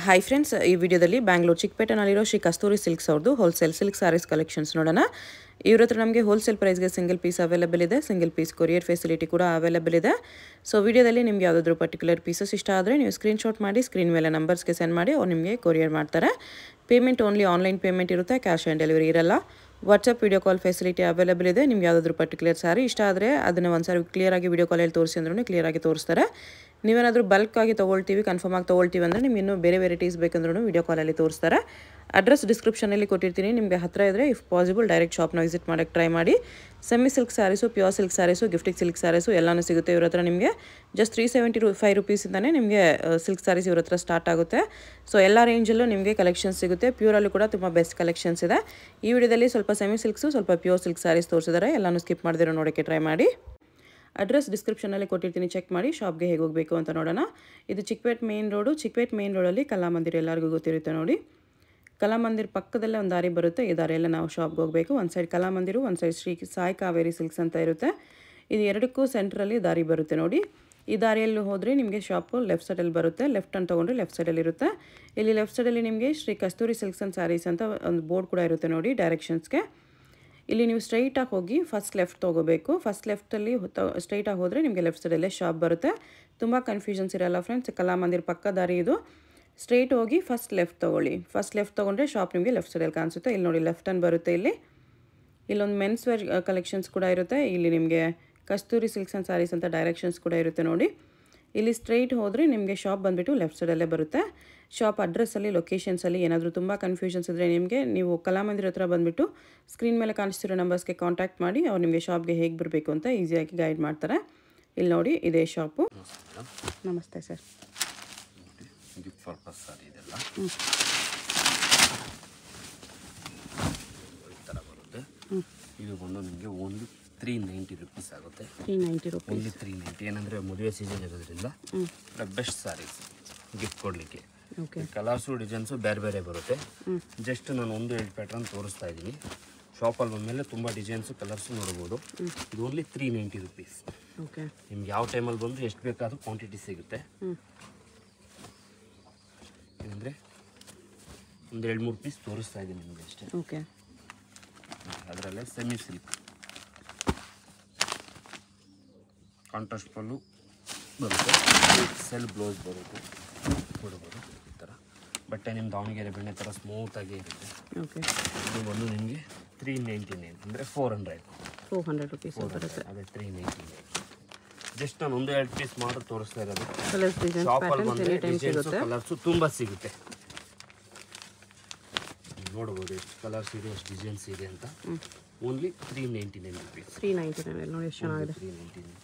Hi friends ಈ ವಿಡಿಯೋದಲ್ಲಿ ಬ್ಯಾಂಗ್ಳೂರು ಚಿಕ್ಕಪೇಟೆನಲ್ಲಿರೋ ಶ್ರೀ ಕಸ್ತೂರಿ ಸಿಲ್ಕ್ಸ್ ಅವ್ರದ್ದು ಹೋಲ್ಸೇಲ್ ಸಿಲ್ಕ್ ಸಾರೀಸ್ ಕಲೆಕ್ಷನ್ಸ್ ನೋಡೋಣ ಇವ್ರ ಹತ್ರ ನಮಗೆ ಹೋಲ್ಸೇಲ್ ಪ್ರೈಸ್ಗೆ ಸಿಂಗಲ್ ಪೀಸ್ ಅವೈಲೇಬಲ್ ಇದೆ ಸಿಂಗಲ್ ಪೀಸ್ ಕೊರಿಯರ್ ಫೆಸಿಲಿಟಿ ಕೂಡ ಅವೈಲೇಬಲ್ ಇದೆ ಸೊ ವಿಡಿಯೋದಲ್ಲಿ ನಿಮ್ಗೆ ಯಾವುದಾದ್ರೂ ಪರ್ಟಿಕ್ಯುಲರ್ ಪೀಸಸ್ ಇಷ್ಟ ಆದರೆ ನೀವು ಸ್ಕ್ರೀನ್ಶಾಟ್ ಮಾಡಿ ಸ್ಕ್ರೀನ್ ಮೇಲೆ ನಂಬರ್ಸ್ಗೆ ಸೆಂಡ್ ಮಾಡಿ ಅವ್ರು ನಿಮಗೆ ಕೊರಿಯರ್ ಮಾಡ್ತಾರೆ ಪೇಮೆಂಟ್ ಓನ್ಲಿ ಆನ್ಲೈನ್ ಪೇಮೆಂಟ್ ಇರುತ್ತೆ ಕ್ಯಾಶ್ ಆನ್ ಡೆಲಿವರಿ ಇರಲ್ಲ WhatsApp video call facility available ಇದೆ ನಿಮ್ಗೆ ಯಾವುದಾದ್ರೂ ಪರ್ಟಿಕ್ಯುಲರ್ ಸಾರಿ ಇಷ್ಟ ಆದರೆ ಅದನ್ನು ಒಂದು ಸಾರಿ ಕ್ಲಿಯರಾಗಿ ವಿಡಿಯೋ ಕಾಲಲ್ಲಿ ತೋರಿಸಿ ಅಂದ್ರೂ ಕ್ಲಿಯರಾಗಿ ತೋರಿಸ್ತಾರೆ ನೀವೇನಾದರೂ ಬಲ್ಕ್ ಆಗಿ ತೊಗೊಳ್ತೀವಿ ಕನ್ಫರ್ಮ್ ಆಗಿ ತೊಗೊಳ್ತೀವಿ ಅಂದರೆ ನಿಮ್ಗೆ ಇನ್ನೂ ಬೇರೆ ವೆರೈಟೀಸ್ ಬೇಕಂದ್ರೂ ವಿಡಿಯೋ ಕಾಲಲ್ಲಿ ತೋರಿಸ್ತಾರೆ ಅಡ್ರೆಸ್ ಡಿಸ್ಕ್ರಿಪ್ಷನಲ್ಲಿ ಕೊಟ್ಟಿರ್ತೀನಿ ನಿಮಗೆ ಹತ್ತಿರ ಇದ್ದರೆ ಇಫ್ ಪಾಸಿಬಲ್ ಡೈರೆಕ್ಟ್ ಶಾಪ್ನ ವಿಸಿಟ್ ಮಾಡೋಕ್ಕೆ ಟ್ರೈ ಮಾಡಿ semi silk sarees pure silk sarees ಗಿಫ್ಟಿಗೆ ಸಿಲ್ಕ್ ಸ್ಯಾರೀಸು ಎಲ್ಲನೂ ಸಿಗುತ್ತೆ ಇವ್ರ ಹತ್ರ ನಿಮಗೆ ಜಸ್ಟ್ ತ್ರೀ ಸೆವೆಂಟಿ ರು ಫೈವ್ ರುಪೀಸಿಂದನೇ ನಿಮಗೆ ಸಿಲ್ಕ್ ಸ್ಯಾರೀಸ್ ಇವ್ರ ಹತ್ರ ಸ್ಟಾರ್ಟ್ ಆಗುತ್ತೆ ಸೊ ಎಲ್ಲ ರೇಂಜಲ್ಲೂ ನಿಮಗೆ ಕಲೆಕ್ಷನ್ಸ್ ಸಿಗುತ್ತೆ ಪ್ಯೂರಲ್ಲೂ ಕೂಡ ತುಂಬ ಬೆಸ್ಟ್ ಕಲೆಕ್ಷನ್ಸ್ ಇದೆ ಈ ವಿಡಿಯೋದಲ್ಲಿ ಸ್ವಲ್ಪ ಸೆಮಿ ಸಿಲ್ಕ್ಸು ಸ್ವಲ್ಪ ಪ್ಯೂರ್ ಸಿಲ್ಕ್ ಸ್ಯಾರೀಸ್ ತೋರಿಸಿದ್ದಾರೆ ಎಲ್ಲನೂ ಸ್ಕಿಪ್ ಮಾಡಿದಿರೋ ನೋಡೋಕ್ಕೆ ಟ್ರೈ ಮಾಡಿ ಅಡ್ರೆಸ್ ಡಿಸ್ಕ್ರಿಪ್ಷನಲ್ಲಿ ಕೊಟ್ಟಿರ್ತೀನಿ ಚೆಕ್ ಮಾಡಿ ಶಾಪ್ಗೆ ಹೇಗೆ ಹೋಗಬೇಕು ಅಂತ ನೋಡೋಣ ಇದು Chickpet main road Chickpet main ರೋಡಲ್ಲಿ ಕಲಾಮಂದಿರ ಎಲ್ಲರಿಗೂ ಗೊತ್ತಿರುತ್ತೆ ನೋಡಿ ಕಲಾಮಂದಿರ ಪಕ್ಕದಲ್ಲೇ ಒಂದು ದಾರಿ ಬರುತ್ತೆ ಈ ದಾರಿಯಲ್ಲೇ ನಾವು ಶಾಪ್ಗೆ ಹೋಗಬೇಕು ಒಂದು ಸೈಡ್ ಕಲಾಮಂದಿರು ಒಂದು ಸೈಡ್ ಶ್ರೀ ಸಾಯಿ ಕಾವೇರಿ ಸಿಲ್ಕ್ಸ್ ಅಂತ ಇರುತ್ತೆ ಇದು ಎರಡಕ್ಕೂ ಸೆಂಟ್ರಲ್ಲಿ ದಾರಿ ಬರುತ್ತೆ ನೋಡಿ ಈ ದಾರಿಯಲ್ಲಿ ಹೋದರೆ ನಿಮಗೆ ಶಾಪು ಲೆಫ್ಟ್ ಸೈಡಲ್ಲಿ ಬರುತ್ತೆ ಲೆಫ್ಟ್ ಅಂತ ತೊಗೊಂಡ್ರೆ ಲೆಫ್ಟ್ ಸೈಡಲ್ಲಿ ಇರುತ್ತೆ ಇಲ್ಲಿ ಲೆಫ್ಟ್ ಸೈಡಲ್ಲಿ ನಿಮಗೆ ಶ್ರೀ ಕಸ್ತೂರಿ ಸಿಲ್ಕ್ಸ್ ಆ್ಯಂಡ್ ಸ್ಯಾರೀಸ್ ಅಂತ ಒಂದು ಬೋರ್ಡ್ ಕೂಡ ಇರುತ್ತೆ ನೋಡಿ ಡೈರೆಕ್ಷನ್ಸ್ಗೆ ಇಲ್ಲಿ ನೀವು ಸ್ಟ್ರೈಟಾಗಿ ಹೋಗಿ ಫಸ್ಟ್ ಲೆಫ್ಟ್ ತೊಗೋಬೇಕು ಫಸ್ಟ್ ಲೆಫ್ಟಲ್ಲಿ ಸ್ಟ್ರೈಟಾಗಿ ಹೋದರೆ ನಿಮಗೆ ಲೆಫ್ಟ್ ಸೈಡಲ್ಲೇ ಶಾಪ್ ಬರುತ್ತೆ ತುಂಬ ಕನ್ಫ್ಯೂಷನ್ಸ್ ಇರಲ್ಲ ಫ್ರೆಂಡ್ಸ್ ಕಲಾಮಂದಿರ ಪಕ್ಕ ದಾರಿ ಇದು ಸ್ಟ್ರೈಟ್ ಹೋಗಿ ಫಸ್ಟ್ ಲೆಫ್ಟ್ ತೊಗೊಳ್ಳಿ ಫಸ್ಟ್ ಲೆಫ್ಟ್ ತೊಗೊಂಡ್ರೆ ಶಾಪ್ ನಿಮಗೆ ಲೆಫ್ಟ್ ಸೈಡಲ್ಲಿ ಕಾಣಿಸುತ್ತೆ ಇಲ್ಲಿ ನೋಡಿ ಲೆಫ್ಟ್ ಹ್ಯಾಂಡ್ ಬರುತ್ತೆ ಇಲ್ಲಿ ಇಲ್ಲೊಂದು ಮೆನ್ಸ್ ವೇರ್ ಕಲೆಕ್ಷನ್ಸ್ ಕೂಡ ಇರುತ್ತೆ ಇಲ್ಲಿ ನಿಮಗೆ ಕಸ್ತೂರಿ ಸಿಲ್ಕ್ಸ್ ಆ್ಯಂಡ್ ಸ್ಯಾರೀಸ್ ಅಂತ ಡೈರೆಕ್ಷನ್ಸ್ ಕೂಡ ಇರುತ್ತೆ ನೋಡಿ ಇಲ್ಲಿ ಸ್ಟ್ರೈಟ್ ಹೋದರೆ ನಿಮಗೆ ಶಾಪ್ ಬಂದುಬಿಟ್ಟು ಲೆಫ್ಟ್ ಸೈಡಲ್ಲೇ ಬರುತ್ತೆ ಶಾಪ್ ಅಡ್ರೆಸ್ಸಲ್ಲಿ ಲೊಕೇಶನ್ಸಲ್ಲಿ ಏನಾದರೂ ತುಂಬ ಕನ್ಫ್ಯೂಷನ್ಸ್ ಇದ್ದರೆ ನಿಮಗೆ ನೀವು ಕಲಾಮಂದಿರ ಹತ್ರ ಬಂದುಬಿಟ್ಟು ಸ್ಕ್ರೀನ್ ಮೇಲೆ ಕಾಣಿಸ್ತಿರೋ ನಂಬರ್ಸ್ಗೆ ಕಾಂಟ್ಯಾಕ್ಟ್ ಮಾಡಿ ಅವ್ರು ನಿಮಗೆ ಶಾಪ್ಗೆ ಹೇಗೆ ಬರಬೇಕು ಅಂತ ಈಸಿಯಾಗಿ ಗೈಡ್ ಮಾಡ್ತಾರೆ ಇಲ್ಲಿ ನೋಡಿ ಇದೇ ಶಾಪು ನಮಸ್ತೆ ಸರ್ ಗಿಫ್ಟ್ ಪರ್ಪಸ್ ಸಾರಿ ಇದೆಲ್ಲ ಈ ಥರ ಬರುತ್ತೆ ಇದು ಬಂದು ನಿಮಗೆ ಓನ್ಲಿ ತ್ರೀ ನೈಂಟಿ ರುಪೀಸ್ ಆಗುತ್ತೆ three ninety rupees only three ninety ಏನಂದರೆ ಮದುವೆ ಸೀಸನ್ ಇರೋದ್ರಿಂದ ಬೆಸ್ಟ್ ಸಾರೀಸ್ ಗಿಫ್ಟ್ ಕೊಡಲಿಕ್ಕೆ ಓಕೆ ಕಲರ್ಸು ಡಿಸೈನ್ಸು ಬೇರೆ ಬೇರೆ ಬರುತ್ತೆ ಜಸ್ಟ್ ನಾನು ಒಂದು ಎರಡು ಪ್ಯಾಟ್ರನ್ ತೋರಿಸ್ತಾ ಇದ್ದೀನಿ ಶಾಪಲ್ಲಿ ಬಂದಮೇಲೆ ತುಂಬ ಡಿಸೈನ್ಸು ಕಲರ್ಸು ನೋಡ್ಬೋದು ಇದು only three ninety rupees okay ನಿಮ್ಗೆ ಯಾವ ಟೈಮಲ್ಲಿ ಬಂದರೂ ಎಷ್ಟು ಬೇಕಾದರೂ ಕ್ವಾಂಟಿಟಿ ಸಿಗುತ್ತೆ ಹ್ಞೂ ಏನಂದರೆ ಒಂದು ಎರಡು ಮೂರು ಪೀಸ್ ತೋರಿಸ್ತಾ ಇದ್ದೀನಿ ನಿಮಗೆ ಅಷ್ಟೇ ಓಕೆ ಅದರಲ್ಲೇ ಸೆಮಿ ಸಿಲ್ಕ್ ಕಾಂಟ್ರಾಸ್ಟ್ ಪಲ್ಲು ಬರುತ್ತೆ ಸೆಲ್ ಬ್ಲೌಸ್ ಬರುತ್ತೆ ಕೊಡ್ಬೋದು ಈ ಥರ ಬಟ್ಟೆ ನಿಮ್ಮ ದಾವಣಗೆರೆ ಬೆಣ್ಣೆ ಥರ ಸ್ಮೂತಾಗಿ ಇರುತ್ತೆ ಓಕೆ ಇದು ಬಂದು ನಿಮಗೆ ತ್ರೀ ನೈಂಟಿ ನೈನ್ ಅಂದರೆ four hundred four hundred rupees ಬರುತ್ತೆ ಅದೇ ತ್ರೀ ನೈಂಟಿ ನೈನ್ ಜಸ್ಟ್ ನಾನು ಒಂದು ಎರಡು ಪೀಸ್ ಮಾತ್ರ ತೋರಿಸ್ತಾ ಇರೋದು ಕಲರ್ಸ್ ಡಿಸೈನ್ಸ್ ಶಾಪಲ್ಲಿ ಪ್ಯಾಟರ್ನ್ಸ್ ಬಂದರೆ ಎನಿ ಟೈಮ್ ಡಿಸೈನ್ಸು ಸಿಗುತ್ತೆ ಕಲರ್ಸು ತುಂಬ ಸಿಗುತ್ತೆ ನೋಡ್ಬೋದು ಎಷ್ಟು ಕಲರ್ಸ್ ಇದೆ ಎಷ್ಟು ಡಿಸೈನ್ಸ್ ಇದೆ ಅಂತ only three ninety nine rupees three ninety nine ನೋಡಿ ಎಷ್ಟು ಚೆನ್ನಾಗಿದೆ ತ್ರೀ ನೈಂಟಿ ನೈನ್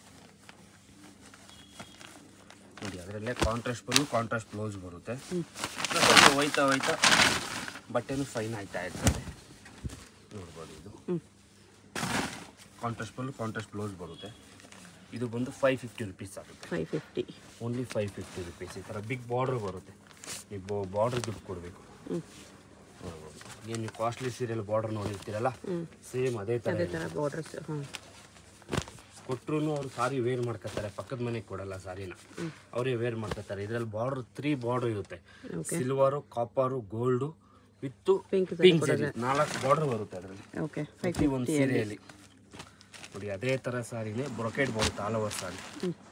ನೋಡಿ ಅದರಲ್ಲೇ ಕಾಂಟ್ರಾಸ್ಟ್ ಬಂದು ಕಾಂಟ್ರಾಸ್ಟ್ ಬ್ಲೌಸ್ ಬರುತ್ತೆ ಮತ್ತೆ ಸ್ವಲ್ಪ ಹೋಯ್ತಾ ಹೋಯ್ತಾ ಬಟ್ಟೆನೂ ಫೈನ್ ಆಯ್ತಾ ಇರ್ತದೆ ನೋಡ್ಬೋದು ಇದು ಹ್ಞೂ ಕಾಂಟ್ರಾಸ್ಟ್ ಬಂದು ಕಾಂಟ್ರಾಸ್ಟ್ ಬ್ಲೌಸ್ ಬರುತ್ತೆ ಇದು ಬಂದು ಫೈವ್ ಫಿಫ್ಟಿ ರುಪೀಸ್ ಆಗುತ್ತೆ five fifty only five fifty rupees ಈ ಥರ ಬಿಗ್ ಬಾರ್ಡ್ರ್ ಬರುತ್ತೆ ನೀವು ಬಾರ್ಡ್ರ್ ದುಡ್ಡು ಕೊಡಬೇಕು ಹ್ಞೂ ಏನು ನೀವು ಕಾಸ್ಟ್ಲಿ ಸೀರಿಯಲ್ ಬಾರ್ಡರ್ ನೋಡಿರ್ತೀರಲ್ಲ ಸೇಮ್ ಅದೇ ಥರ ಅದೇ ಥರ ಬಾರ್ಡರ್ಸ್ ಹಾಂ ಕೊಟ್ಟರು ಅವ್ರು ಸಾರಿ ವೇರ್ ಮಾಡ್ಕೊತಾರೆ ಪಕ್ಕದ ಮನೆಗೆ ಕೊಡಲ್ಲ ಸಾರಿನ ಅವರೇ ವೇರ್ ಮಾಡ್ಕೊತಾರೆ ಇದರಲ್ಲಿ ಬಾರ್ಡರ್ ತ್ರೀ ಬಾರ್ಡರ್ ಇರುತ್ತೆ silver copper gold with pink pink ನಾಲ್ಕು ಬಾರ್ಡರ್ ಬರುತ್ತೆ ಅದರಲ್ಲಿ ಓಕೆ ಪ್ರತಿ ಒಂದು ಸೀರೆಯಲ್ಲಿ ನೋಡಿ ಅದೇ ಥರ ಸಾರಿನೇ ಬ್ರೊಕೆಟ್ ಬರುತ್ತೆ ಆಲ್ ಓವರ್ ಸಾರಿ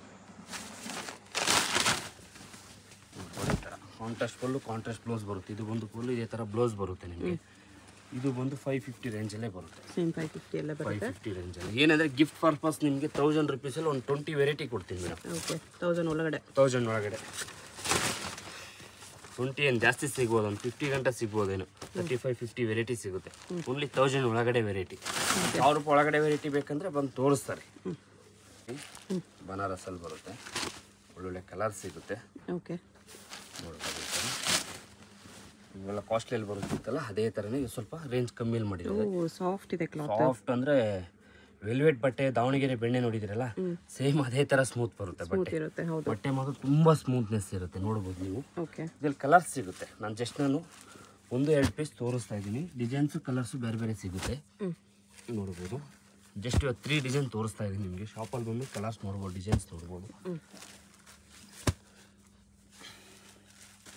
ಈ ಥರ ಕಾಂಟ್ರಾಸ್ಟ್ ಫುಲ್ಲು ಕಾಂಟ್ರಾಸ್ಟ್ ಬ್ಲೌಸ್ ಬರುತ್ತೆ ಇದು ಬಂದು ಫುಲ್ ಇದೇ ಥರ ಬ್ಲೌಸ್ ಬರುತ್ತೆ ನಿಮಗೆ ಇದು ಬಂದು ಫೈವ್ ಫಿಫ್ಟಿ ರೇಂಜಲ್ಲೇ ಬರುತ್ತೆ ಸೇಮ್ ಫೈವ್ ಫಿಫ್ಟಿ ಎಲ್ಲ ಫೈವ್ ಬರುತ್ತೆ ಫಿಫ್ಟಿ ರೇಂಜಲ್ಲಿ ಏನಂದರೆ ಗಿಫ್ಟ್ ಪರ್ಪಸ್ ನಿಮಗೆ ತೌಸಂಡ್ ರುಪೀಸಲ್ಲಿ ಒಂದು ಟ್ವೆಂಟಿ ವೆರೈಟಿ ಕೊಡ್ತೀನಿ ಮೇಡಮ್ ಓಕೆ ತೌಸಂಡ್ ಒಳಗಡೆ ತೌಸಂಡ್ ಒಳಗಡೆ ಟ್ವೆಂಟಿ ಏನು ಜಾಸ್ತಿ ಸಿಗ್ಬೋದು ಒಂದು ಫಿಫ್ಟಿ ಗಂಟೆ ಸಿಗ್ಬೋದೇನು ತರ್ಟಿ ಫೈವ್ ಫಿಫ್ಟಿ ವೆರೈಟಿ ಸಿಗುತ್ತೆ ಓನ್ಲಿ ತೌಸಂಡ್ ಒಳಗಡೆ ವೆರೈಟಿ ಸಾವಿರ ರೂಪಾಯಿ ಒಳಗಡೆ ವೆರೈಟಿ ಬೇಕಂದ್ರೆ ಬಂದು ತೋರಿಸ್ತಾರೆ ಬನಾರಸಲ್ಲಿ ಬರುತ್ತೆ ಒಳ್ಳೊಳ್ಳೆ ಕಲರ್ ಸಿಗುತ್ತೆ ಓಕೆ ನೋಡ್ಬೋದು ಈ ಥರ. ಇವೆಲ್ಲ ಕಾಸ್ಟ್ಲಿಯಲ್ಲಿ ಬರುತ್ತಿತ್ತಲ್ಲ ಅದೇ ಥರನೇ ಇದು ಸ್ವಲ್ಪ ರೇಂಜ್ ಕಮ್ಮಿಯಲ್ಲಿ ಮಾಡಿರೋದು ಓ ಸಾಫ್ಟ್ ಇದೆ ಕ್ಲಾತ್ ಸಾಫ್ಟ್ ಅಂದರೆ ವೆಲ್ವೆಟ್ ಬಟ್ಟೆ ದಾವಣಗೆರೆ ಬೆಣ್ಣೆ ನೋಡಿದಿರಲ್ಲ ಸೇಮ್ ಅದೇ ಥರ ಸ್ಮೂತ್ ಬರುತ್ತೆ ಬಟ್ಟೆ ಇರುತ್ತೆ ಹೌದು ಬಟ್ಟೆ ಮಾತ್ರ ತುಂಬ ಸ್ಮೂತ್ನೆಸ್ ಇರುತ್ತೆ ನೋಡ್ಬೋದು ನೀವು ಓಕೆ ಇದ್ರಲ್ಲಿ ಕಲರ್ಸ್ ಸಿಗುತ್ತೆ ನಾನು ಜಸ್ಟ್ ನಾನು ಒಂದು ಎರಡು ಪೀಸ್ ತೋರಿಸ್ತಾ ಇದ್ದೀನಿ ಡಿಸೈನ್ಸು ಕಲರ್ಸು ಬೇರೆ ಬೇರೆ ಸಿಗುತ್ತೆ ಹ್ಞೂ ನೋಡ್ಬೋದು ಜಸ್ಟ್ ಇವತ್ತು ತ್ರೀ ಡಿಸೈನ್ ತೋರಿಸ್ತಾ ಇದ್ದೀನಿ ನಿಮಗೆ ಶಾಪಲ್ಲಿ ಬಂದು ಕಲರ್ಸ್ ನೋಡ್ಬೋದು ಡಿಸೈನ್ಸ್ ನೋಡ್ಬೋದು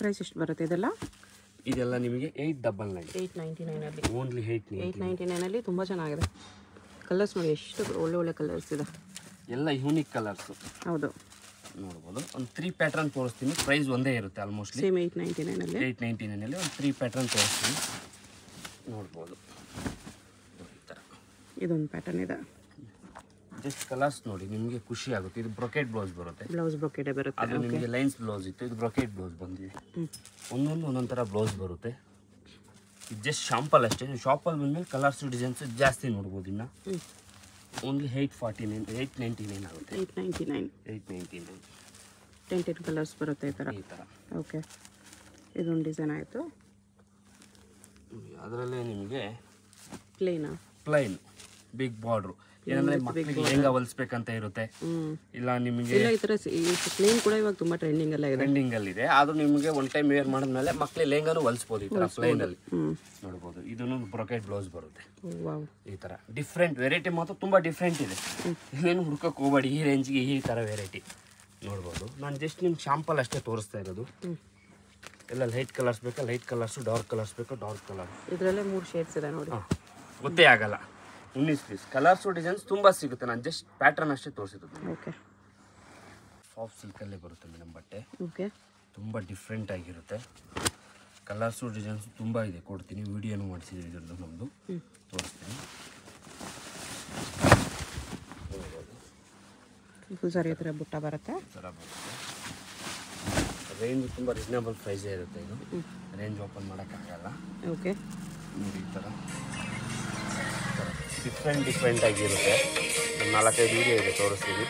ಪ್ರೈಸ್ ಎಷ್ಟು ಬರುತ್ತೆ ಇದೆಲ್ಲ ಇದೆಲ್ಲ ನಿಮಗೆ eight double nine eight ninety ನೈನಲ್ಲಿ only eight nine eight ninety ನೈನಲ್ಲಿ ತುಂಬ ಚೆನ್ನಾಗಿದೆ ಕಲರ್ಸ್ ನೋಡಿ ಎಷ್ಟು ಒಳ್ಳೆ ಒಳ್ಳೆ ಕಲರ್ಸ್ ಇದೆ ಎಲ್ಲ ಯೂನಿಕ್ ಕಲರ್ಸು ಹೌದು ನೋಡ್ಬೋದು ಒಂದು ತ್ರೀ ಪ್ಯಾಟ್ರನ್ ತೋರಿಸ್ತೀನಿ ಪ್ರೈಸ್ ಒಂದೇ ಇರುತ್ತೆ ಆಲ್ಮೋಸ್ಟ್ಲಿ ಸೇಮ್ ಏಯ್ಟ್ ನೈಂಟಿ ನೈನಲ್ಲಿ ಏಯ್ಟ್ ನೈಂಟಿ ನೈನಲ್ಲಿ ಒಂದು ತ್ರೀ ಪ್ಯಾಟ್ರನ್ ತೋರಿಸ್ತೀನಿ ನೋಡ್ಬೋದು ಈ ಥರ ಇದೊಂದು ಪ್ಯಾಟರ್ನ್ ಇದೆ ಜಸ್ಟ್ ಕಲರ್ಸ್ ನೋಡಿ ನಿಮಗೆ ಖುಷಿ ಆಗುತ್ತೆ ಇದು ಬ್ರೊಕೆಟ್ ಬ್ಲೌಸ್ ಬರುತ್ತೆ ಬ್ಲೌಸ್ ಬ್ರೊಕೆಟೇ ಬರುತ್ತೆ ಅದು ನಿಮಗೆ ಲೈನ್ಸ್ ಬ್ಲೌಸ್ ಇತ್ತು ಇದು ಬ್ರೊಕೆಟ್ ಬ್ಲೌಸ್ ಬಂದಿದೆ ಒಂದೊಂದು ಒಂದೊಂದು ಥರ ಬ್ಲೌಸ್ ಬರುತ್ತೆ ಇದು ಜಸ್ಟ್ ಶಾಂಪಲ್ ಅಷ್ಟೇ ನೀವು ಶಾಪಲ್ಲಿ ಬಂದಮೇಲೆ ಕಲರ್ಸ್ ಡಿಸೈನ್ಸ್ ಜಾಸ್ತಿ ನೋಡ್ಬೋದು ಇನ್ನು ಹ್ಞೂ only eight forty nine eight ninety nine ಆಗುತ್ತೆ eight ninety nine eight ninety nine ten ten colours ಬರುತ್ತೆ ಈ ಥರ ಈ ಥರ ಓಕೆ ಇದೊಂದು ಡಿಸೈನ್ ಆಯಿತು ಅದರಲ್ಲೇ ನಿಮಗೆ ಪ್ಲೇನಾ ಪ್ಲೈನ್ ಬಿಗ್ ಬಾರ್ಡ್ರು ಏನಂದ್ರೆ ಮಕ್ಕಳಿಗೆ ಹೆಂಗ ಹೊಲಿಸ್ಬೇಕಂತ ಇರುತ್ತೆ ಹ್ಞೂ ಇಲ್ಲ ನಿಮಗೆ ಇಲ್ಲ ಈ ಥರ ಪ್ಲೇನ್ ಕೂಡ ಇವಾಗ ತುಂಬ ಟ್ರೆಂಡಿಂಗ್ ಎಲ್ಲ ಇದೆ ಟ್ರೆಂಡಿಂಗ್ ಅಲ್ಲಿ ಇದೆ ಆದ್ರೂ ನಿಮಗೆ ಒನ್ ಟೈಮ್ ವೇರ್ ಮಾಡಿದ್ಮೇಲೆ ಮಕ್ಳಿಗೆ ಲೆಹಂಗಾನು ಹೊಲಿಸ್ಬೋದು ಈ ಥರ ಪ್ಲೈನ್ ಅಲ್ಲಿ ಹ್ಞೂ ನೋಡ್ಬೋದು ಇದನ್ನು ಬ್ರೊಕೆಟ್ ಬ್ಲೌಸ್ ಬರುತ್ತೆ ವಾವ್ ಈ ಥರ ಡಿಫ್ರೆಂಟ್ ವೆರೈಟಿ ಮಾತ್ರ ತುಂಬ ಡಿಫ್ರೆಂಟ್ ಇದೆ ಇಲ್ಲೇನು ಹುಡ್ಕೋಕೆ ಹೋಗಬೇಡಿ ಈ ರೇಂಜ್ಗೆ ಈ ಥರ ವೆರೈಟಿ ನೋಡ್ಬೋದು ನಾನು ಜಸ್ಟ್ ನಿಮ್ಗೆ ಶಾಂಪಲ್ ಅಷ್ಟೇ ತೋರಿಸ್ತಾ ಇರೋದು ಹ್ಞೂ ಎಲ್ಲ ಲೈಟ್ ಕಲರ್ಸ್ ಬೇಕಾ ಲೈಟ್ ಕಲರ್ಸು ಡಾರ್ಕ್ ಕಲರ್ಸ್ ಬೇಕಾ ಡಾರ್ಕ್ ಕಲರ್ ಇದರಲ್ಲೇ ಮೂರು ಶೇಡ್ಸ್ ಇದೆ ನೋಡಿ ಹಾಂ ಗೊತ್ತೇ ಆಗಲ್ಲ ಉನ್ನಿಸ್ ಪೀಸ್ ಕಲರ್ಸು ಡಿಸೈನ್ಸ್ ತುಂಬ ಸಿಗುತ್ತೆ ನಾನು ಜಸ್ಟ್ ಪ್ಯಾಟರ್ನ್ ಅಷ್ಟೇ ತೋರಿಸಿದ್ದು ಓಕೆ ಸಾಫ್ಟ್ ಸಿಲ್ಕಲ್ಲೇ ಬರುತ್ತೆ ಮೇಡಮ್ ಬಟ್ಟೆ ಓಕೆ ತುಂಬ ಡಿಫ್ರೆಂಟ್ ಆಗಿರುತ್ತೆ ಕಲರ್ಸು ಡಿಸೈನ್ಸು ತುಂಬ ಇದೆ ಕೊಡ್ತೀನಿ ವಿಡಿಯೋನು ಮಾಡಿಸಿದ್ದೀವಿ ಇದ್ರದ್ದು ನಮ್ಮದು ತೋರಿಸ್ತೀನಿ ಫುಲ್ ಸಾರಿ ಈ ಥರ ಬುಟ್ಟ ಬರುತ್ತೆ ಈ ಥರ ಬರುತ್ತೆ ರೇಂಜ್ ತುಂಬ ರೀಸನೇಬಲ್ ಪ್ರೈಸೇ ಇರುತ್ತೆ ಇದು ರೇಂಜ್ ಓಪನ್ ಮಾಡೋಕ್ಕಾಗಲ್ಲ ಓಕೆ ನೋಡಿ ಈ ಥರ ಡಿಫ್ರೆಂಟ್ ಡಿಫ್ರೆಂಟ್ ಆಗಿರುತ್ತೆ ಒಂದು ನಾಲ್ಕೈದು ವಿಡಿಯೋ ಇದೆ ತೋರಿಸ್ತೀವಿ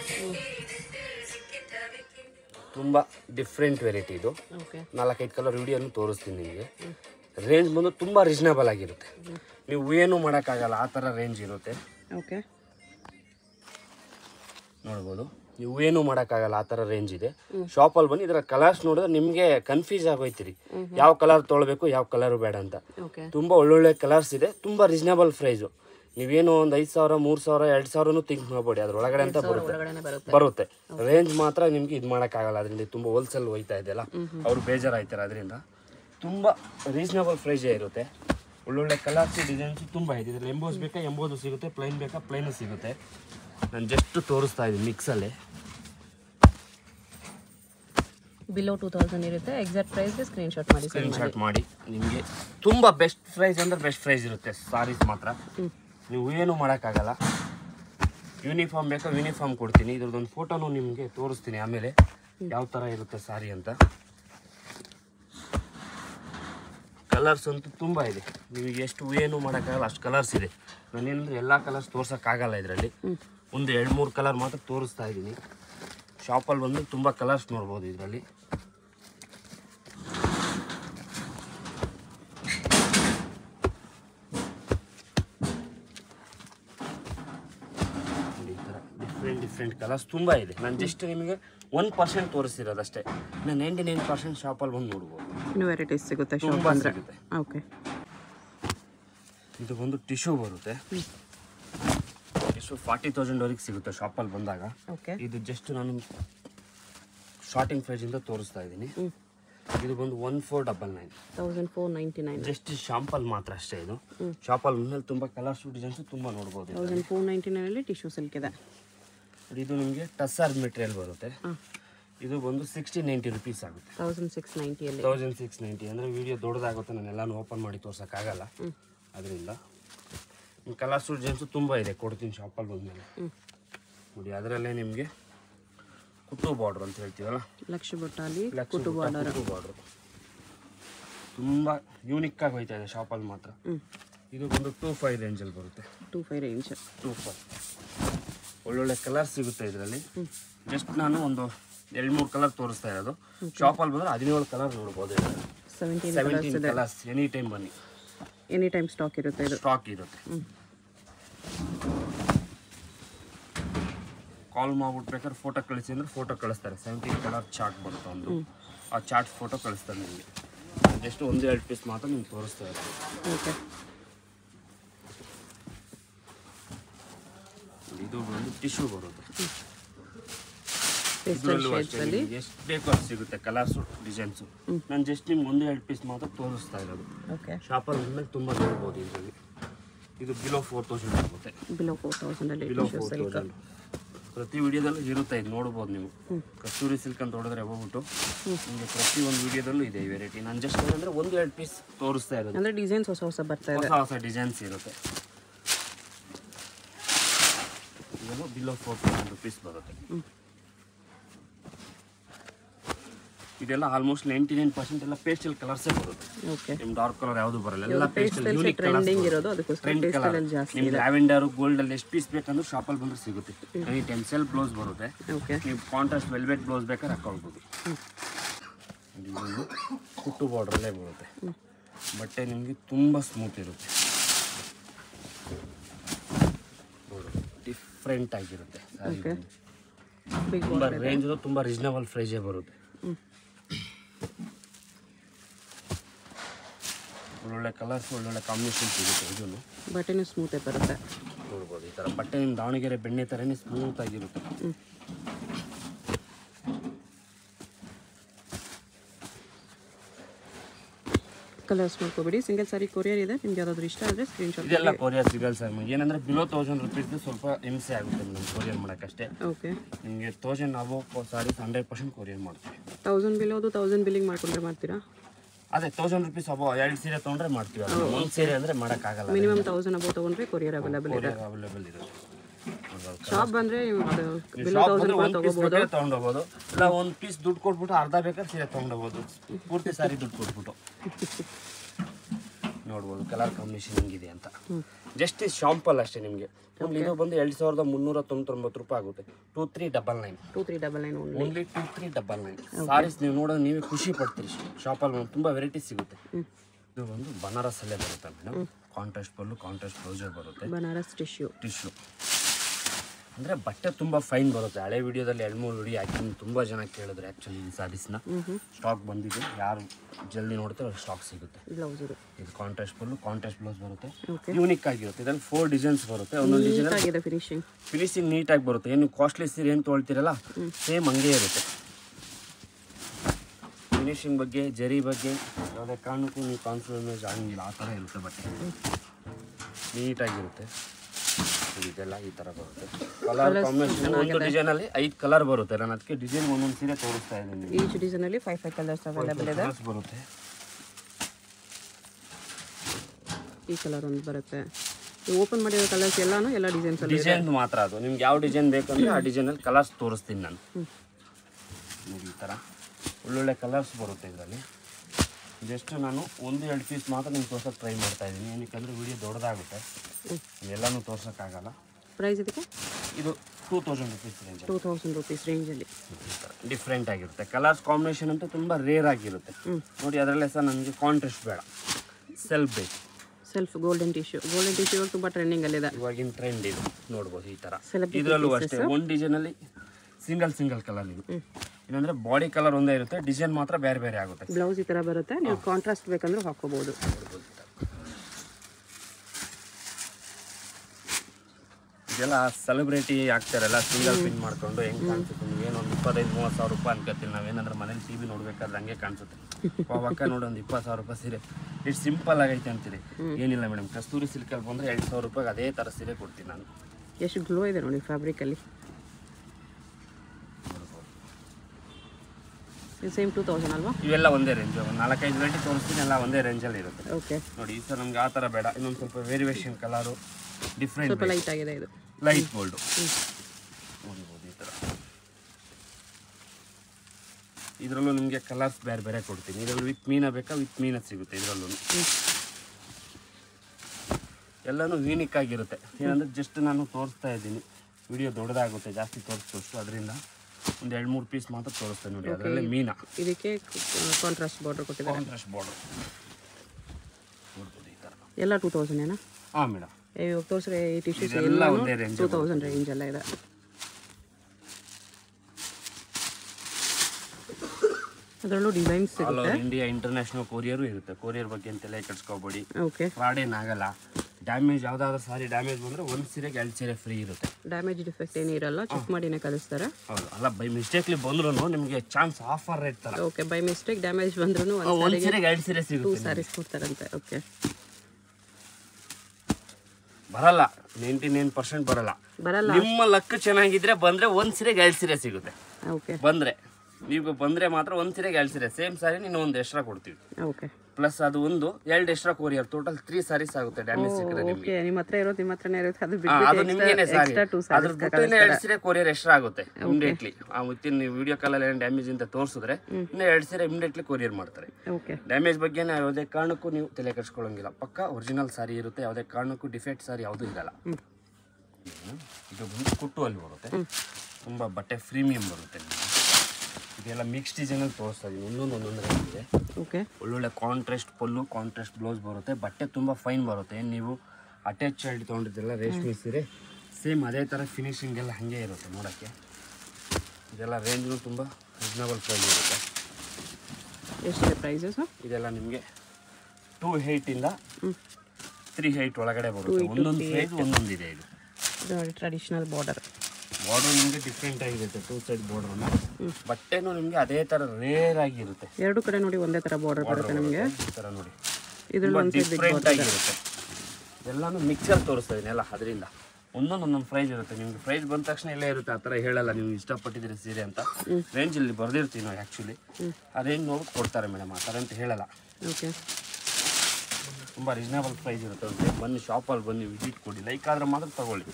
ತುಂಬ ಡಿಫ್ರೆಂಟ್ ವೆರೈಟಿ ಇದು ಓಕೆ ನಾಲ್ಕೈದು ಕಲರ್ ವಿಡಿಯೋನು ತೋರಿಸ್ತೀನಿ ನಿಮಗೆ ರೇಂಜ್ ಬಂದು ತುಂಬ ರೀಸನೇಬಲ್ ಆಗಿರುತ್ತೆ ನೀವು ಏನು ಮಾಡೋಕ್ಕಾಗಲ್ಲ ಆ ಥರ ರೇಂಜ್ ಇರುತ್ತೆ ಓಕೆ ನೋಡ್ಬೋದು ನೀವು ಏನು ಮಾಡೋಕ್ಕಾಗಲ್ಲ ಆ ಥರ ರೇಂಜ್ ಇದೆ ಶಾಪಲ್ಲಿ ಬಂದು ಇದರ ಕಲರ್ಸ್ ನೋಡಿದ್ರೆ ನಿಮಗೆ ಕನ್ಫ್ಯೂಸ್ ಆಗೋಯ್ತಿರಿ ಯಾವ ಕಲರ್ ತೊಗೊಳ್ಬೇಕು ಯಾವ ಕಲರು ಬೇಡ ಅಂತ ಓಕೆ ತುಂಬ ಒಳ್ಳೊಳ್ಳೆ ಕಲರ್ಸ್ ಇದೆ ತುಂಬ ರೀಸನೇಬಲ್ ಪ್ರೈಸು ನೀವೇನು ಒಂದು ಐದು ಸಾವಿರ ಮೂರು ಸಾವಿರ ಎರಡು ಸಾವಿರನೂ ಥಿಂಕ್ ಮಾಡಬೇಡಿ ಅದ್ರ ಒಳಗಡೆ ಅಂತ ಬರುತ್ತೆ ಒಳಗಡೆ ಬರುತ್ತೆ ಬರುತ್ತೆ ರೇಂಜ್ ಮಾತ್ರ ನಿಮ್ಗೆ ಇದು ಮಾಡೋಕ್ಕಾಗಲ್ಲ ಅದರಿಂದ ತುಂಬ ಹೋಲ್ಸೇಲ್ ಹೋಯ್ತಾ ಇದೆಯಲ್ಲ ಅವ್ರು ಬೇಜಾರಾಯ್ತಾರೆ ಅದರಿಂದ ತುಂಬ ರೀಸನೇಬಲ್ ಪ್ರೈಸೇ ಇರುತ್ತೆ ಒಳ್ಳೊಳ್ಳೆ ಕಲರ್ಸ್ ಡಿಸೈನ್ಸ್ ತುಂಬ ಇದೆ ಇದ್ರಲ್ಲಿ ಎಂಬೋಸ್ ಬೇಕಾ ಎಂಬೋದು ಸಿಗುತ್ತೆ ಪ್ಲೈನ್ ಬೇಕಾ ಪ್ಲೈನು ಸಿಗುತ್ತೆ ನಾನು ಜಸ್ಟ್ ತೋರಿಸ್ತಾ ಇದ್ದೀನಿ ಮಿಕ್ಸಲ್ಲಿ ಬಿಲೋ ಟೂ ತೌಸಂಡ್ ಇರುತ್ತೆ ಎಕ್ಸಾಕ್ಟ್ ಪ್ರೈಸ್ಗೆ ಸ್ಕ್ರೀನ್ಶಾಟ್ ಮಾಡಿ ಸರ್ ಸ್ಕ್ರೀನ್ಶಾಟ್ ಮಾಡಿ ನಿಮಗೆ ತುಂಬ ಬೆಸ್ಟ್ ಪ್ರೈಸ್ ಅಂದರೆ ಬೆಸ್ಟ್ ಪ್ರೈಸ್ ಇರುತ್ತೆ ಸಾರೀಸ್ ಮಾತ್ರ ನೀವು ಏನು ಮಾಡೋಕ್ಕಾಗಲ್ಲ ಯೂನಿಫಾರ್ಮ್ ಬೇಕಾ ಯೂನಿಫಾರ್ಮ್ ಕೊಡ್ತೀನಿ ಇದ್ರದ್ದೊಂದು ಫೋಟೋನು ನಿಮಗೆ ತೋರಿಸ್ತೀನಿ ಆಮೇಲೆ ಯಾವ ಥರ ಇರುತ್ತೆ ಸಾರಿ ಅಂತ ಕಲರ್ಸ್ ಅಂತೂ ತುಂಬ ಇದೆ ನಿಮಗೆ ಎಷ್ಟು ಏನು ಮಾಡೋಕ್ಕಾಗಲ್ಲ ಅಷ್ಟು ಕಲರ್ಸ್ ಇದೆ ನಾನೇನಂದ್ರೆ ಎಲ್ಲ ಕಲರ್ಸ್ ತೋರ್ಸೋಕ್ಕಾಗಲ್ಲ ಇದರಲ್ಲಿ ಒಂದು ಎರಡು ಮೂರು ಕಲರ್ ಮಾತ್ರ ತೋರಿಸ್ತಾ ಇದ್ದೀನಿ ಶಾಪಲ್ಲಿ ಬಂದು ತುಂಬ ಕಲರ್ಸ್ ನೋಡ್ಬೋದು ಇದರಲ್ಲಿ ನೋಡಿ ಈ ಥರ ಡಿಫ್ರೆಂಟ್ ಡಿಫ್ರೆಂಟ್ ಕಲರ್ಸ್ ತುಂಬ ಇದೆ ನಾನು ಜಸ್ಟ್ ನಿಮಗೆ ಒನ್ ಪರ್ಸೆಂಟ್ ತೋರಿಸ್ತಿರೋದು ಅಷ್ಟೇ ನಾನು ನೈಂಟಿ ನೈನ್ ಪರ್ಸೆಂಟ್ ಶಾಪಲ್ಲಿ ಬಂದು ನೋಡ್ಬೋದು ಇನ್ನು ವೆರೈಟೀಸ್ ಸಿಗುತ್ತೆ ತುಂಬ ಶಾಪ್ ಅಂದರೆ ಸಿಗುತ್ತೆ ಓಕೆ ಇದು ಒಂದು ಟಿಶ್ಯೂ ಬರುತ್ತೆ ಟಿಶ್ಯೂ ಫಾರ್ಟಿ ತೌಸಂಡ್ವರೆಗೆ ಸಿಗುತ್ತೆ ಶಾಪಲ್ಲಿ ಬಂದಾಗ ಓಕೆ ಇದು ಜಸ್ಟ್ ನಾನು ಸ್ಟಾರ್ಟಿಂಗ್ ಪ್ರೈಸಿಂದ ತೋರಿಸ್ತಾ ಇದ್ದೀನಿ ಹ್ಞೂ ಇದು ಬಂದು one four double nine thousand four ninety nine just sample ಮಾತ್ರ ಅಷ್ಟೇ ಇದು ಶಾಪಲ್ಲಿ ಬಂದ್ಮೇಲೆ ತುಂಬ ಕಲರ್ಸು ಡಿಸೈನ್ಸು ತುಂಬ ನೋಡ್ಬೋದು ಇದು. ತೌಸಂಡ್ ಫೋರ್ ನೈಂಟಿ ನೈನಲ್ಲಿ ಟಿಶ್ಯೂ ಸಿಲ್ಕ್ ಇದೆ ಇದು ನಿಮಗೆ ಟಸ್ಸರ್ ಮೆಟೀರಿಯಲ್ ಬರುತ್ತೆ ಹಾಂ ಇದು ಬಂದು ಸಿಕ್ಸ್ಟಿ ನೈಂಟಿ ರುಪೀಸ್ ಆಗುತ್ತೆ ತೌಸಂಡ್ ಸಿಕ್ಸ್ ನೈಂಟಿಯಲ್ಲಿ ತೌಸಂಡ್ ಸಿಕ್ಸ್ ನೈಂಟಿ ಅಂದರೆ ವಿಡಿಯೋ ದೊಡ್ಡದಾಗುತ್ತೆ ನಾನು ಎಲ್ಲಾನು ಓಪನ್ ಮಾಡಿ ತೋರ್ಸೋಕ್ಕಾಗಲ್ಲ ಅದರಿಂದ ಕಲರ್ಸ್ ಡಿಸೈನ್ಸು ತುಂಬ ಇದೆ ಕೊಡ್ತೀನಿ ಶಾಪಲ್ಲಿ ಬಂದಮೇಲೆ ಹ್ಞೂ ನೋಡಿ ಅದರಲ್ಲೇ ನಿಮಗೆ ಕುಟ್ಟು ಬಾರ್ಡ್ರ್ ಅಂತ ಹೇಳ್ತೀವಲ್ಲ ಲಕ್ಷ ಬೊಟ್ಟಾಲಿ ಲಕ್ಷ ಕುಟು ಬಾರ್ಡರ್ ಕುಟ್ಟು ಬಾರ್ಡ್ರು ತುಂಬ ಯೂನಿಕ್ ಆಗಿ ಹೋಯ್ತಾ ಇದೆ ಶಾಪಲ್ಲಿ ಮಾತ್ರ ಹ್ಞೂ ಇದು ಬಂದು ಟೂ ಫೈವ್ ರೇಂಜಲ್ಲಿ ಬರುತ್ತೆ two five range two five ಒಳ್ಳೊಳ್ಳೆ ಕಲರ್ ಸಿಗುತ್ತೆ ಇದರಲ್ಲಿ ಜಸ್ಟ್ ನಾನು ಒಂದು ಎರಡು ಮೂರು ಕಲರ್ ತೋರಿಸ್ತಾ ಇರೋದು ಶಾಪಲ್ಲಿ ಬಂದರೆ ಹದಿನೇಳು ಕಲರ್ ನೋಡ್ಬೋದು seventeen seventeen colours any time ಬನ್ನಿ ಎನಿ ಟೈಮ್ ಸ್ಟಾಕ್ ಇರುತ್ತೆ ಇದು ಸ್ಟಾಕ್ ಇರುತ್ತೆ ಹ್ಞೂ ಕಾಲ್ ಮಾಡ್ಬಿಟ್ಟು ಬೇಕಾದ್ರೆ ಫೋಟೋ ಕಳಿಸಿ ಅಂದ್ರೆ ಫೋಟೋ ಕಳಿಸ್ತಾರೆ ಸೆವೆಂಟೀನ್ ಕಲರ್ ಚಾರ್ಟ್ ಬರುತ್ತೆ ಒಂದು ಆ ಚಾರ್ಟ್ ಫೋಟೋ ಕಳಿಸ್ತಾರೆ ನಿಮಗೆ ಜಸ್ಟ್ ಒಂದು ಎರಡು ಪೀಸ್ ಮಾತ್ರ ನಿಮ್ಗೆ ತೋರಿಸ್ತಾ ಇರ್ತೀನಿ ಓಕೆ ಇದು ಬಂದು ಟಿಶ್ಯೂ ಬರುತ್ತೆ ಇದರಲ್ಲೂ ಅಷ್ಟೇ ನಿಮ್ಗೆ ಎಷ್ಟು ಬೇಕೋ ಅಷ್ಟು ಸಿಗುತ್ತೆ ಕಲರ್ಸು ಡಿಸೈನ್ಸು ನಾನು ಜಸ್ಟ್ ನಿಮ್ಗೆ ಒಂದು ಎರಡು ಪೀಸ್ ಮಾತ್ರ ತೋರಿಸ್ತಾ ಇರೋದು ಓಕೆ ಶಾಪಲ್ಲಿ ಬಂದ್ಮೇಲೆ ತುಂಬ ನೋಡ್ಬೋದು ಇದರಲ್ಲಿ ಇದು ಬಿಲೋ ಫೋರ್ ತೌಸಂಡ್ ಆಗುತ್ತೆ ಬಿಲೋ ಫೋರ್ ತೌಸಂಡಲ್ಲಿ ಬಿಲೋ ಫೋರ್ ತೌಸಂಡ್ ಪ್ರತಿ ವಿಡಿಯೋದಲ್ಲೂ ಇರುತ್ತೆ ಇದು ನೋಡ್ಬೋದು ನೀವು ಕಸ್ತೂರಿ ಸಿಲ್ಕ್ ಅಂತ ಹೊಡೆದ್ರೆ ಹೋಗ್ಬಿಟ್ಟು ನಿಮಗೆ ಪ್ರತಿ ಒಂದು ವಿಡಿಯೋದಲ್ಲೂ ಇದೆ ಈ ವೆರೈಟಿ ನಾನು ಜಸ್ಟ್ ಏನಂದ್ರೆ ಒಂದು ಎರಡು ಪೀಸ್ ತೋರಿಸ್ತಾ ಇರೋದು ಅಂದರೆ ಡಿಸೈನ್ಸ್ ಹೊಸ ಹೊಸ ಬರ್ತಾ ಇದೆ ಹೊಸ ಹೊಸ ಡಿಸೈನ್ಸ್ ಇರುತ್ತೆ ಇದೆಲ್ಲ ಬಿಲೋ ಫೋರ್ ತೌಸಂಡ್ ರುಪೀಸ್ ಬರುತ್ತೆ ಇದೆಲ್ಲ ಆಲ್ಮೋಸ್ಟ್ ನೈಂಟಿ ನೈನ್ ಪರ್ಸೆಂಟ್ ಎಲ್ಲ ಪೇಸ್ಟಲ್ ಕಲರ್ಸೇ ಬರುತ್ತೆ ಓಕೆ ನಿಮ್ ಡಾರ್ಕ್ ಕಲರ್ ಯಾವುದು ಬರಲ್ಲ ಎಲ್ಲ ಪೇಸ್ಟಲ್ ಯೂನಿಕ್ ಟ್ರೆಂಡಿಂಗ್ ಇರೋದು ಅದಕ್ಕೋಸ್ಕರ ಟ್ರೆಂಡ್ ಪೇಸ್ಟಲ್ ಕಲರ್ ಅಲ್ಲಿ ಜಾಸ್ತಿ ನಿಮ್ಗೆ ಲ್ಯಾವೆಂಡರ್ ಗೋಲ್ಡ್ ಅಲ್ಲಿ ಎಷ್ಟು ಪೀಸ್ ಬೇಕಂದ್ರೂ ಶಾಪಲ್ಲಿ ಬಂದ್ರೆ ಸಿಗುತ್ತೆ ಎನಿ ಟೈಮ್ ಸೆಲ್ ಬ್ಲೌಸ್ ಬರುತ್ತೆ ಓಕೆ ನೀವು ಕಾಂಟ್ರಾಸ್ಟ್ ವೆಲ್ವೆಟ್ ಬ್ಲೌಸ್ ಬೇಕಾದ್ರೆ ಹಾಕೊಳ್ಬೋದು ಇದೊಂದು ಕುಟ್ಟು ಬಾರ್ಡ್ರಲ್ಲೇ ಬರುತ್ತೆ ಬಟ್ಟೆ ನಿಮಗೆ ತುಂಬ ಸ್ಮೂತ್ ಇರುತ್ತೆ ಡಿಫ್ರೆಂಟ್ ಆಗಿರುತ್ತೆ ಸಾರಿ ಓಕೆ ಬಿಗ್ ತುಂಬ ರೇಂಜ್ ತುಂಬ ರೀಸನಬಲ್ ಪ್ರೈಸೇ ಬರುತ್ತೆ ಒಳ್ಳೊಳ್ಳೆ ಕಲರ್ಸ್ ಒಳ್ಳೊಳ್ಳೆ ಕಾಂಬಿನೇಷನ್ ಸಿಗುತ್ತೆ ಇದನ್ನು ಬಟ್ಟೆನೂ ಸ್ಮೂತೇ ಬರುತ್ತೆ ನೋಡ್ಬೋದು ಈ ಥರ ಬಟ್ಟೆ ನಿಮ್ಮ ದಾವಣಗೆರೆ ಬೆಣ್ಣೆ ಥರನೇ ಸ್ಮೂತ್ ಆಗಿರುತ್ತೆ ಕಲರ್ಸ್ ಮಾಡ್ಕೋಬೇಡಿ ಸಿಂಗಲ್ ಸಾರಿ ಕೊರಿಯರ್ ಇದೆ ನಿಮ್ಗೆ ಯಾವ್ದಾದ್ರು ಇಷ್ಟ ಆದರೆ ಸ್ಕ್ರೀನ್ಶಾಟ್ ಇದೆಲ್ಲ ಕೊರಿಯರ್ ಸಿಗಲ್ ಸರ್ ಏನಂದ್ರೆ ಬಿಲೋ ತೌಸಂಡ್ ರುಪೀಸ್ದು ಸ್ವಲ್ಪ ಹಿಂಸೆ ಆಗುತ್ತೆ ಮೇಡಮ್ ಕೊರಿಯರ್ ಮಾಡೋಕ್ಕಷ್ಟೇ ಓಕೆ ನಿಮಗೆ thousand above sarees hundred percent courier ಮಾಡ್ತೀವಿ ತೌಸಂಡ್ ಬಿಲ್ ಅದು ತೌಸಂಡ್ ಬಿಲ್ಲಿಂಗ್ ಮಾಡ್ಕೊಂಡ್ರೆ ಮಾಡ್ತೀರಾ ಅದೇ ತೌಸಂಡ್ ರುಪೀಸ್ ಅಬೋ ಎರಡು ಸೀರೆ ತೊಗೊಂಡ್ರೆ ಮಾಡ್ತೀವಿ ಅದು ಒಂದು ಸೀರೆ ಅಂದರೆ ಮಾಡೋಕ್ಕಾಗಲ್ಲ ಮಿನಿಮಮ್ ತೌಸಂಡ್ ಅಬೌ ತೊಗೊಂಡ್ರೆ ಕೊರಿಯರ್ ಅವೈಲೇಬಲ್ ಇದೆ ಕೊರಿಯರ್ ಅವೈಲೇಬಲ್ ಇರುತ್ತೆ ಶಾಪ್ ಬಂದರೆ ಅದು ನೀವು ಬಿಲೋ ಶಾಪ್ ತೌಸಂಡ್ ಬಂದ್ರೆ ಒಂದು ಪೀಸ್ ಬೇಕಾದ್ರೆ ತೊಗೊಂಡೋಗ್ಬೋದು ಇಲ್ಲ ಒಂದು ಪೀಸ್ ದುಡ್ಡು ಕೊಟ್ಬಿಟ್ಟು ಅರ್ಧ ಬೇಕಾದ್ರೆ ಸೀರೆ ತೊಗೊಂಡೋಗ್ಬೋದು ಪೂರ್ತಿ ಸಾರಿ ದುಡ್ಡು ಕೊಟ್ಬಿಟ್ಟು ನೋಡ್ಬೋದು ಕಲರ್ ಕಾಂಬಿನೇಷನ್ ಹೆಂಗಿದೆ ಅಂತ ಜಸ್ಟ್ ಈ ಶಾಂಪಲ್ ಅಷ್ಟೇ ನಿಮಗೆ ಒಂದು ಇದು ಬಂದು ಎರಡು ಸಾವಿರದ ಮುನ್ನೂರ ತೊಂಬತ್ತೊಂಬತ್ತು ರೂಪಾಯಿ ಆಗುತ್ತೆ two three double nine two three double nine only only two three double nine sarees ನೀವು ನೋಡೋದು ನೀವೇ ಖುಷಿ ಪಡ್ತೀರಿ ಶಾಪಲ್ಲಿ ತುಂಬ ವೆರೈಟಿ ಸಿಗುತ್ತೆ ಇದು ಒಂದು ಬನಾರಸಲ್ಲೇ ಬರುತ್ತೆ ಮೇಡಮ್ ಕಾಂಟ್ರಾಸ್ಟ್ ಪಲ್ಲು ಕಾಂಟ್ರಾಸ್ಟ್ ಬ್ಲೌಸರ್ ಬರುತ್ತೆ ಬನಾರಸ್ ಟಿಶ್ಯೂ ಟಿಶ್ಯೂ ಅಂದರೆ ಬಟ್ಟೆ ತುಂಬ ಫೈನ್ ಬರುತ್ತೆ ಹಳೆ ವಿಡಿಯೋದಲ್ಲಿ ಎರಡು ಮೂರು ವಿಡಿಯೋ ಹಾಕಿ ತುಂಬ ಜನ ಕೇಳಿದ್ರು ಆ್ಯಕ್ಚುಲಿ ಈ ಸಾರೀಸ್ನ ಸ್ಟಾಕ್ ಬಂದಿದೆ ಯಾರು ಜಲ್ದಿ ನೋಡ್ತಾರೆ ಅವ್ರಿಗೆ ಸ್ಟಾಕ್ ಸಿಗುತ್ತೆ ಬ್ಲೌಸ್ ಇದು ಇದು ಕಾಂಟ್ರಾಸ್ಟ್ ಫುಲ್ಲು ಕಾಂಟ್ರಾಸ್ಟ್ ಬ್ಲೌಸ್ ಬರುತ್ತೆ ಓಕೆ ಯೂನಿಕ್ ಆಗಿರುತ್ತೆ ಇದರಲ್ಲಿ ಫೋರ್ ಡಿಸೈನ್ಸ್ ಬರುತ್ತೆ ಒಂದೊಂದು ಡಿಸೈನ್ ನೀಟಾಗಿದೆ ಫಿನಿಶಿಂಗ್ ಫಿನಿಶಿಂಗ್ ನೀಟಾಗಿ ಬರುತ್ತೆ ಏನು ಕಾಸ್ಟ್ಲಿ ಸೀರೆ ಏನು ತೊಳ್ತೀರಲ್ಲ ಸೇಮ್ ಹಂಗೆ ಇರುತ್ತೆ ಫಿನಿಶಿಂಗ್ ಬಗ್ಗೆ ಜರಿ ಬಗ್ಗೆ ಯಾವುದೇ ಕಾರಣಕ್ಕೂ ನೀವು ಕಾನ್ಫಿಡೆನ್ಸ್ ಆಗಂಗಿಲ್ಲ ಆ ಥರ ಇರುತ್ತೆ ಬಟ್ಟೆ ನೀಟಾಗಿರುತ್ತೆ ಇದೆಲ್ಲ ಈ ಥರ ಬರುತ್ತೆ ಕಲರ್ ಕಾಂಬಿನೇಷನ್ ಒಂದು ಡಿಸೈನಲ್ಲಿ ಐದು ಕಲರ್ ಬರುತ್ತೆ ನಾನು ಅದಕ್ಕೆ ಡಿಸೈನ್ ಒಂದೊಂದು ಸೀರೆ ತೋರಿಸ್ತಾ ಇದ್ದೀನಿ ಈಚ್ ಡಿಸೈನಲ್ಲಿ ಫೈವ್ ಫೈವ್ ಕಲರ್ಸ್ ಅವೈಲೇಬಲ್ ಇದೆ ಕಲರ್ಸ್ ಬರುತ್ತೆ ಈ ಕಲರ್ ಒಂದು ಬರುತ್ತೆ ಓಪನ್ ಮಾಡಿರೋ ಕಲರ್ಸ್ ಎಲ್ಲಾನು ಎಲ್ಲ ಡಿಸೈನ್ಸ್ ಅಲ್ಲಿ ಡಿಸೈನ್ ಮಾತ್ರ ಅದು ನಿಮ್ಗೆ ಯಾವ ಡಿಸೈನ್ ಬೇಕಂದ್ರೆ ಆ ಡಿಸೈನಲ್ಲಿ ಕಲರ್ಸ್ ತೋರಿಸ್ತೀನಿ ನಾನು ನೋಡಿ ಈ ಥರ ಒಳ್ಳೊಳ್ಳೆ ಕಲರ್ಸ್ ಬರುತ್ತೆ ಇದರಲ್ಲಿ ಜಸ್ಟ್ ನಾನು ಒಂದು ಎರಡು ಪೀಸ್ ಮಾತ್ರ ನಿಮ್ಗೆ ತೋರ್ಸೋಕೆ ಟ್ರೈ ಮಾಡ್ತಾ ಇದ್ದೀನಿ ಏನಕ್ಕಂದ್ರೆ ವಿಡಿಯೋ ದೊಡ್ಡದಾಗುತ್ತೆ ಎಲ್ಲನೂ ತೋರ್ಸೋಕ್ಕಾಗಲ್ಲ ಪ್ರೈಸ್ ಇದಕ್ಕೆ ಇದು two thousand rupees range two thousand rupees ರೇಂಜಲ್ಲಿ ಡಿಫ್ರೆಂಟ್ ಆಗಿರುತ್ತೆ ಕಲರ್ಸ್ ಕಾಂಬಿನೇಷನ್ ಅಂತೂ ತುಂಬ ರೇರ್ ಆಗಿರುತ್ತೆ ನೋಡಿ ಅದರಲ್ಲೇ ಸಹ ನನಗೆ ಕಾಂಟ್ರಾಸ್ಟ್ ಬೇಡ ಸೆಲ್ಫ್ ಬೇಕು self golden tissue golden tissue ಇವಾಗ ತುಂಬ ಟ್ರೆಂಡಿಂಗ್ ಅಲ್ಲಿದೆ ಇವಾಗಿನ ಟ್ರೆಂಡ್ ಇದು ನೋಡ್ಬೋದು ಈ ಥರ Celebrity ಇದರಲ್ಲೂ ಅಷ್ಟೇ ಒಂದು ಡಿಸೈನಲ್ಲಿ ಸಿಂಗಲ್ ಸಿಂಗಲ್ ಕಲರ್ ಇದು ಏನಂದ್ರೆ ಬಾಡಿ ಕಲರ್ ಒಂದೇ ಇರುತ್ತೆ ಡಿಸೈನ್ ಮಾತ್ರ ಬೇರೆ ಬೇರೆ ಆಗುತ್ತೆ ಬ್ಲೌಸ್ ಈ ಥರ ಬರುತ್ತೆ ನೀವು ಕಾಂಟ್ರಾಸ್ಟ್ ಬೇಕಂದ್ರೆ ಹಾಕೋಬಹುದು ಇದೆಲ್ಲ ಸೆಲೆಬ್ರಿಟಿ ಆಗ್ತಾರಲ್ಲ ಸಿಂಗಲ್ ಪಿನ್ ಮಾಡ್ಕೊಂಡು ಹೆಂಗ್ ಕಾಣಿಸುತ್ತೆ ನೀವು ಏನೊಂದು ಇಪ್ಪತ್ತೈದು ಮೂವತ್ತು ಸಾವಿರ ರೂಪಾಯಿ ಅನ್ಕೋತೀನಿ ನಾವೇನಂದ್ರೆ ಮನೇಲಿ ಟಿ ವಿ ನೋಡ್ಬೇಕಾದ್ರೆ ಹಂಗೆ ಕಾಣಿಸುತ್ತೆ ಅಕ್ಕ ನೋಡಿ ಒಂದು ಇಪ್ಪತ್ತು ಸಾವಿರ ರೂಪಾಯಿ ಸೀರೆ ಇಷ್ಟು ಸಿಂಪಲ್ ಆಗೈತೆ ಅಂತೀರಿ ಏನಿಲ್ಲ ಮೇಡಮ್ ಕಸ್ತೂರಿ ಸಿಲ್ಕಲ್ಲಿ ಬಂದರೆ ಎರಡು ಸಾವಿರ ರೂಪಾಯಿಗೆ ಅದೇ ಥರ ಸೀರೆ ಕೊಡ್ತೀನಿ ನಾನು ಎಷ್ಟು ಗ್ಲೋ ಇದೆ ನೋಡಿ ಫ್ಯಾಬ್ರಿಕಲ್ಲಿ ಸೇಮ್ ಟೂ ತೌಸಂಡ್ ಅಲ್ವಾ ಇವೆಲ್ಲ ಒಂದೇ ರೇಂಜ್ ಒಂದು ನಾಲ್ಕೈದು ವೆರೈಟಿ ತೋರಿಸ್ತೀನಿ ಎಲ್ಲ ಒಂದೇ ರೇಂಜಲ್ಲಿ ಇರುತ್ತೆ ಓಕೆ ನೋಡಿ ಈ ಸರ್ ನಮ್ಗೆ ಆ ಥರ ಬೇಡ ಇನ್ನೊಂದು ಸ್ವಲ್ಪ ವೇರಿಯೇಷನ್ ಕಲರು ಡಿಫ್ರೆಂಟ್ ಸ್ವಲ್ಪ ಲೈಟ್ ಆಗಿದೆ ಇದು ಲೈಟ್ ಗೋಲ್ಡು ನೋಡ್ಬೋದು ಈ ಥರ ಇದರಲ್ಲೂ ನಿಮಗೆ ಕಲರ್ಸ್ ಬೇರೆ ಬೇರೆ ಕೊಡ್ತೀನಿ ಇದರಲ್ಲಿ ವಿತ್ ಮೀನ ಬೇಕಾ ವಿತ್ ಮೀನ ಸಿಗುತ್ತೆ ಇದರಲ್ಲೂ ಎಲ್ಲನೂ ಯೂನಿಕ್ ಆಗಿರುತ್ತೆ ಏನಂದ್ರೆ ಜಸ್ಟ್ ನಾನು ತೋರಿಸ್ತಾ ಇದ್ದೀನಿ ವಿಡಿಯೋ ದೊಡ್ಡದಾಗುತ್ತೆ ಜಾಸ್ತಿ ತೋರಿಸ್ದಷ್ಟು ಅದರಿಂದ ಒಂದು ಎರಡು ಮೂರು ಪೀಸ್ ಮಾತ್ರ ತೋರಿಸ್ತೇನೆ ನೋಡಿ ಅದರಲ್ಲೇ ಮೀನ ಇದಕ್ಕೆ ಕಾಂಟ್ರಾಸ್ಟ್ ಬಾರ್ಡರ್ ಕೊಟ್ಟಿದ್ದಾರೆ ಕಾಂಟ್ರಾಸ್ಟ್ ಬಾರ್ಡರ್ ನೋಡ್ಬೋದು ಈ ಥರ ಎಲ್ಲ ಟೂ ತೌಸಂಡ್ ಏನಾ ಹಾಂ ಮೇಡಮ್ ಇವಾಗ ತೋರಿಸ್ರೆ ಈ ಟಿಶ್ಯೂಸ್ ಇದೆಲ್ಲ ಎಲ್ಲ ಒಂದೇ range ಟೂ ತೌಸಂಡ್ ರೇಂಜ್ ಎಲ್ಲ ಇದೆ ಅದರಲ್ಲೂ designs all over India international courier ಇರುತ್ತೆ ಕೊರಿಯರ್ ಬಗ್ಗೆ ಅಂತೆಲ್ಲ ಕೆಡ್ಸ್ಕೊಬೇಡಿ ಓಕೆ ಫ್ರಾಡ್ ಏನಾಗಲ್ಲ ಡ್ಯಾಮೇಜ್ ಯಾವುದಾದ್ರೂ ಸಾರಿ ಡ್ಯಾಮೇಜ್ ಬಂದರೆ ಒಂದು ಸೀರೆಗೆ ಎರಡು ಸೀರೆ ಫ್ರೀ ಇರುತ್ತೆ ಡ್ಯಾಮೇಜ್ ಡಿಫೆಕ್ಟ್ ಏನೂ ಇರಲ್ಲ ಚೆಕ್ ಮಾಡಿನೇ ಕಳಿಸ್ತಾರೆ ಹೌದು ಅಲ್ಲ ಬೈ ಮಿಸ್ಟೇಕ್ಲಿ ಬಂದ್ರೂ ನಿಮಗೆ ಚಾನ್ಸ್ ಆಫರ್ ರೇಟ್ ಥರ ಓಕೆ ಬೈ ಮಿಸ್ಟೇಕ್ ಡ್ಯಾಮೇಜ್ ಬಂದ್ರೂ ಒಂದು ಒಂದು ಸೀರೆಗೆ ಎರಡು ಸೀರೆ ಟೂ ಸಿಗುತ್ತೆ ಸ್ಯಾರೀಸ್ ಕೊಡ್ತಾರಂತೆ ಓಕೆ ಬರಲ್ಲ ನೈಂಟಿ ನೈನ್ ಪರ್ಸೆಂಟ್ ಬರಲ್ಲ ಬರಲ್ಲ ನಿಮ್ಮ ಲಕ್ ಚೆನ್ನಾಗಿದ್ರೆ ಬಂದ್ರೆ ಒಂದ್ ಸೀರೆಗೆ ಎರಡು ಸೀರೆ ಸಿಗುತ್ತೆ ಓಕೆ ಬಂದ್ರೆ ನೀವು ಬಂದ್ರೆ ಮಾತ್ರ ಒಂದ್ ಸೀರೆಗೆ ಎರಡು ಸೀರೆ ಸೇಮ್ ಸಾರಿ ನೀನು ಒಂದು ಎಕ್ಸ್ಟ್ರಾ ಕೊಡ್ತೀವಿ ಓಕೆ ಪ್ಲಸ್ ಅದು ಒಂದು ಎರಡು extra courier total three sarees ಆಗುತ್ತೆ ಡ್ಯಾಮೇಜ್ ಸಿಕ್ಕರೆ ನಿಮ್ಗೆ ಓಕೆ ನಿಮ್ಮ ಹತ್ರ ಇರೋದು ನಿಮ್ಮ ಹತ್ರನೇ ಇರುತ್ತೆ ಅದು ಹಾ, ಅದು ನಿಮ್ಗೇನೆ ಬಿಟ್ಟು ಸಾರಿ ಎಕ್ಸ್ಟ್ರಾ ಟೂ ಅದ್ರ ಸ್ಯಾರೀಸ್ ಬಿಟ್ಟು ಇನ್ನು ಎರಡು ಸೀರೆ ಕೊರಿಯರ್ ಎಕ್ಸ್ಟ್ರಾ ಆಗುತ್ತೆ ಇಮಿಡಿಯೇಟ್ಲಿ ಆ ವಿತಿನ್ ನೀವು ವಿಡಿಯೋ ಕಾಲಲ್ಲಿ ಏನು ಡ್ಯಾಮೇಜ್ ಅಂತ ತೋರಿಸಿದ್ರೆ ಇನ್ನು ಎರಡು ಸೀರೆ ಇಮಿಡಿಯೇಟ್ಲಿ ಕೊರಿಯರ್ ಮಾಡ್ತಾರೆ ಓಕೆ ಡ್ಯಾಮೇಜ್ ಬಗ್ಗೆ ಯಾವುದೇ ಕಾರಣಕ್ಕೂ ನೀವು ತಲೆ ಕೆಡಿಸ್ಕೊಳ್ಳೋಂಗಿಲ್ಲ ಪಕ್ಕ ಒರಿಜಿನಲ್ ಸಾರಿ ಇರುತ್ತೆ ಯಾವುದೇ ಕಾರಣಕ್ಕೂ ಡಿಫೆಕ್ಟ್ ಸಾರಿ ಯಾವುದೂ ಇರಲ್ಲ ಹ್ಮ್. ಹ್ಮ್. ಇದು ಬಂದು ಕುಟ್ಟು ಅಲ್ಲಿ ಬರುತ್ತೆ ತುಂಬ ಬಟ್ಟೆ ಪ್ರೀಮಿಯಂ ಬರುತ್ತೆ ನಿಮಗೆ ಇದೆಲ್ಲ ಮಿಕ್ಸ್ ಡಿಸೈನಲ್ಲಿ ತೋರಿಸ್ತಾ ಇದೀನಿ ಒಂದೊಂದು ಒಂದೊಂದು range ಇದೆ ಓಕೆ ಒಳ್ಳೊಳ್ಳೆ ಕಾಂಟ್ರಾಸ್ಟ್ ಪಲ್ಲು ಕಾಂಟ್ರಾಸ್ಟ್ ಬ್ಲೌಸ್ ಬರುತ್ತೆ ಬಟ್ಟೆ ತುಂಬ ಫೈನ್ ಬರುತ್ತೆ ಏನ್ ನೀವು ಅಟ್ಯಾಚ್ ಚೈಲ್ಡ್ ತೊಗೊಂಡಿದ್ದೆಲ್ಲ ರೇಷ್ಮೆ ಸೀರೆ ಸೇಮ್ ಅದೇ ಥರ ಫಿನಿಶಿಂಗ್ ಎಲ್ಲ ಹಾಗೆ ಇರುತ್ತೆ ನೋಡೋಕ್ಕೆ ಇದೆಲ್ಲ ರೇಂಜ್ನು ತುಂಬ ರೀಸನಬಲ್ ಪ್ರೈಸ್ ಇರುತ್ತೆ ಎಷ್ಟಿದೆ ಪ್ರೈಸಸ್ ಇದೆಲ್ಲ ನಿಮಗೆ ಟೂ ಏಯ್ಟಿಂದ ಹ್ಮ್. ತ್ರೀ ಏಯ್ಟ್ ಒಳಗಡೆ ಬರುತ್ತೆ ಒಂದೊಂದು ಪ್ರೈಸ್ ಒಂದೊಂದು ಇದೆ ಇದು ಇದು ನೋಡಿ ಟ್ರೆಡಿಷನಲ್ ಬಾರ್ಡರ್ ಬಾರ್ಡರ್ ನಿಮಗೆ ಡಿಫ್ರೆಂಟ್ ಆಗಿರುತ್ತೆ ಟೂ ಸೈಡ್ ಬಾರ್ಡ್ರನ್ನ ಬಟ್ಟೆನೂ ನಿಮಗೆ ಅದೇ ಥರ ರೇರ್ ಆಗಿರುತ್ತೆ ಎರಡು ಕಡೆ ನೋಡಿ ಒಂದೇ ಥರ ಬಾರ್ಡರ್ ಬರುತ್ತೆ ನಿಮಗೆ ಈ ಥರ ನೋಡಿ ಇದ್ರಲ್ಲಿ ತುಂಬ ಒಂದು ಸೈಡ್ ಬಿಗ್ ಡಿಫ್ರೆಂಟ್ ಆಗಿರುತ್ತೆ ಎಲ್ಲಾನು ಮಿಕ್ಸರ್ ತೋರಿಸ್ತಾ ಇದೀನಿ ಎಲ್ಲ ಅದರಿಂದ ಒಂದೊಂದು ಒಂದೊಂದು ಪ್ರೈಸ್ ಇರುತ್ತೆ ನಿಮ್ಗೆ ಪ್ರೈಸ್ ಬಂದ ತಕ್ಷಣ ಇಲ್ಲೇ ಇರುತ್ತೆ ಆ ಥರ ಹೇಳಲ್ಲ ನೀವು ಇಷ್ಟಪಟ್ಟಿದ್ದೀರಿ ಸೀರೆ ಅಂತ ರೇಂಜ್ ಇಲ್ಲಿ ಬರ್ದಿರ್ತೀವಿ ನಾವು ಆ್ಯಕ್ಚುಲಿ ಆ ರೇಂಜ್ ನೋಡ್ಬಿಟ್ಟು ಕೊಡ್ತಾರೆ ಮೇಡಮ್ ಆ ಥರ ಅಂತ ಹೇಳಲ್ಲ ಓಕೆ ತುಂಬ ರೀಸನೇಬಲ್ ಪ್ರೈಸ್ ಇರುತ್ತೆ ಅಂತೆ ಬನ್ನಿ ಶಾಪಲ್ಲಿ ಬನ್ನಿ ವಿಸಿಟ್ ಕೊಡಿ ಲೈಕ್ ಆದ್ರೆ ಮಾತ್ರ ತಗೊಳ್ಳಿ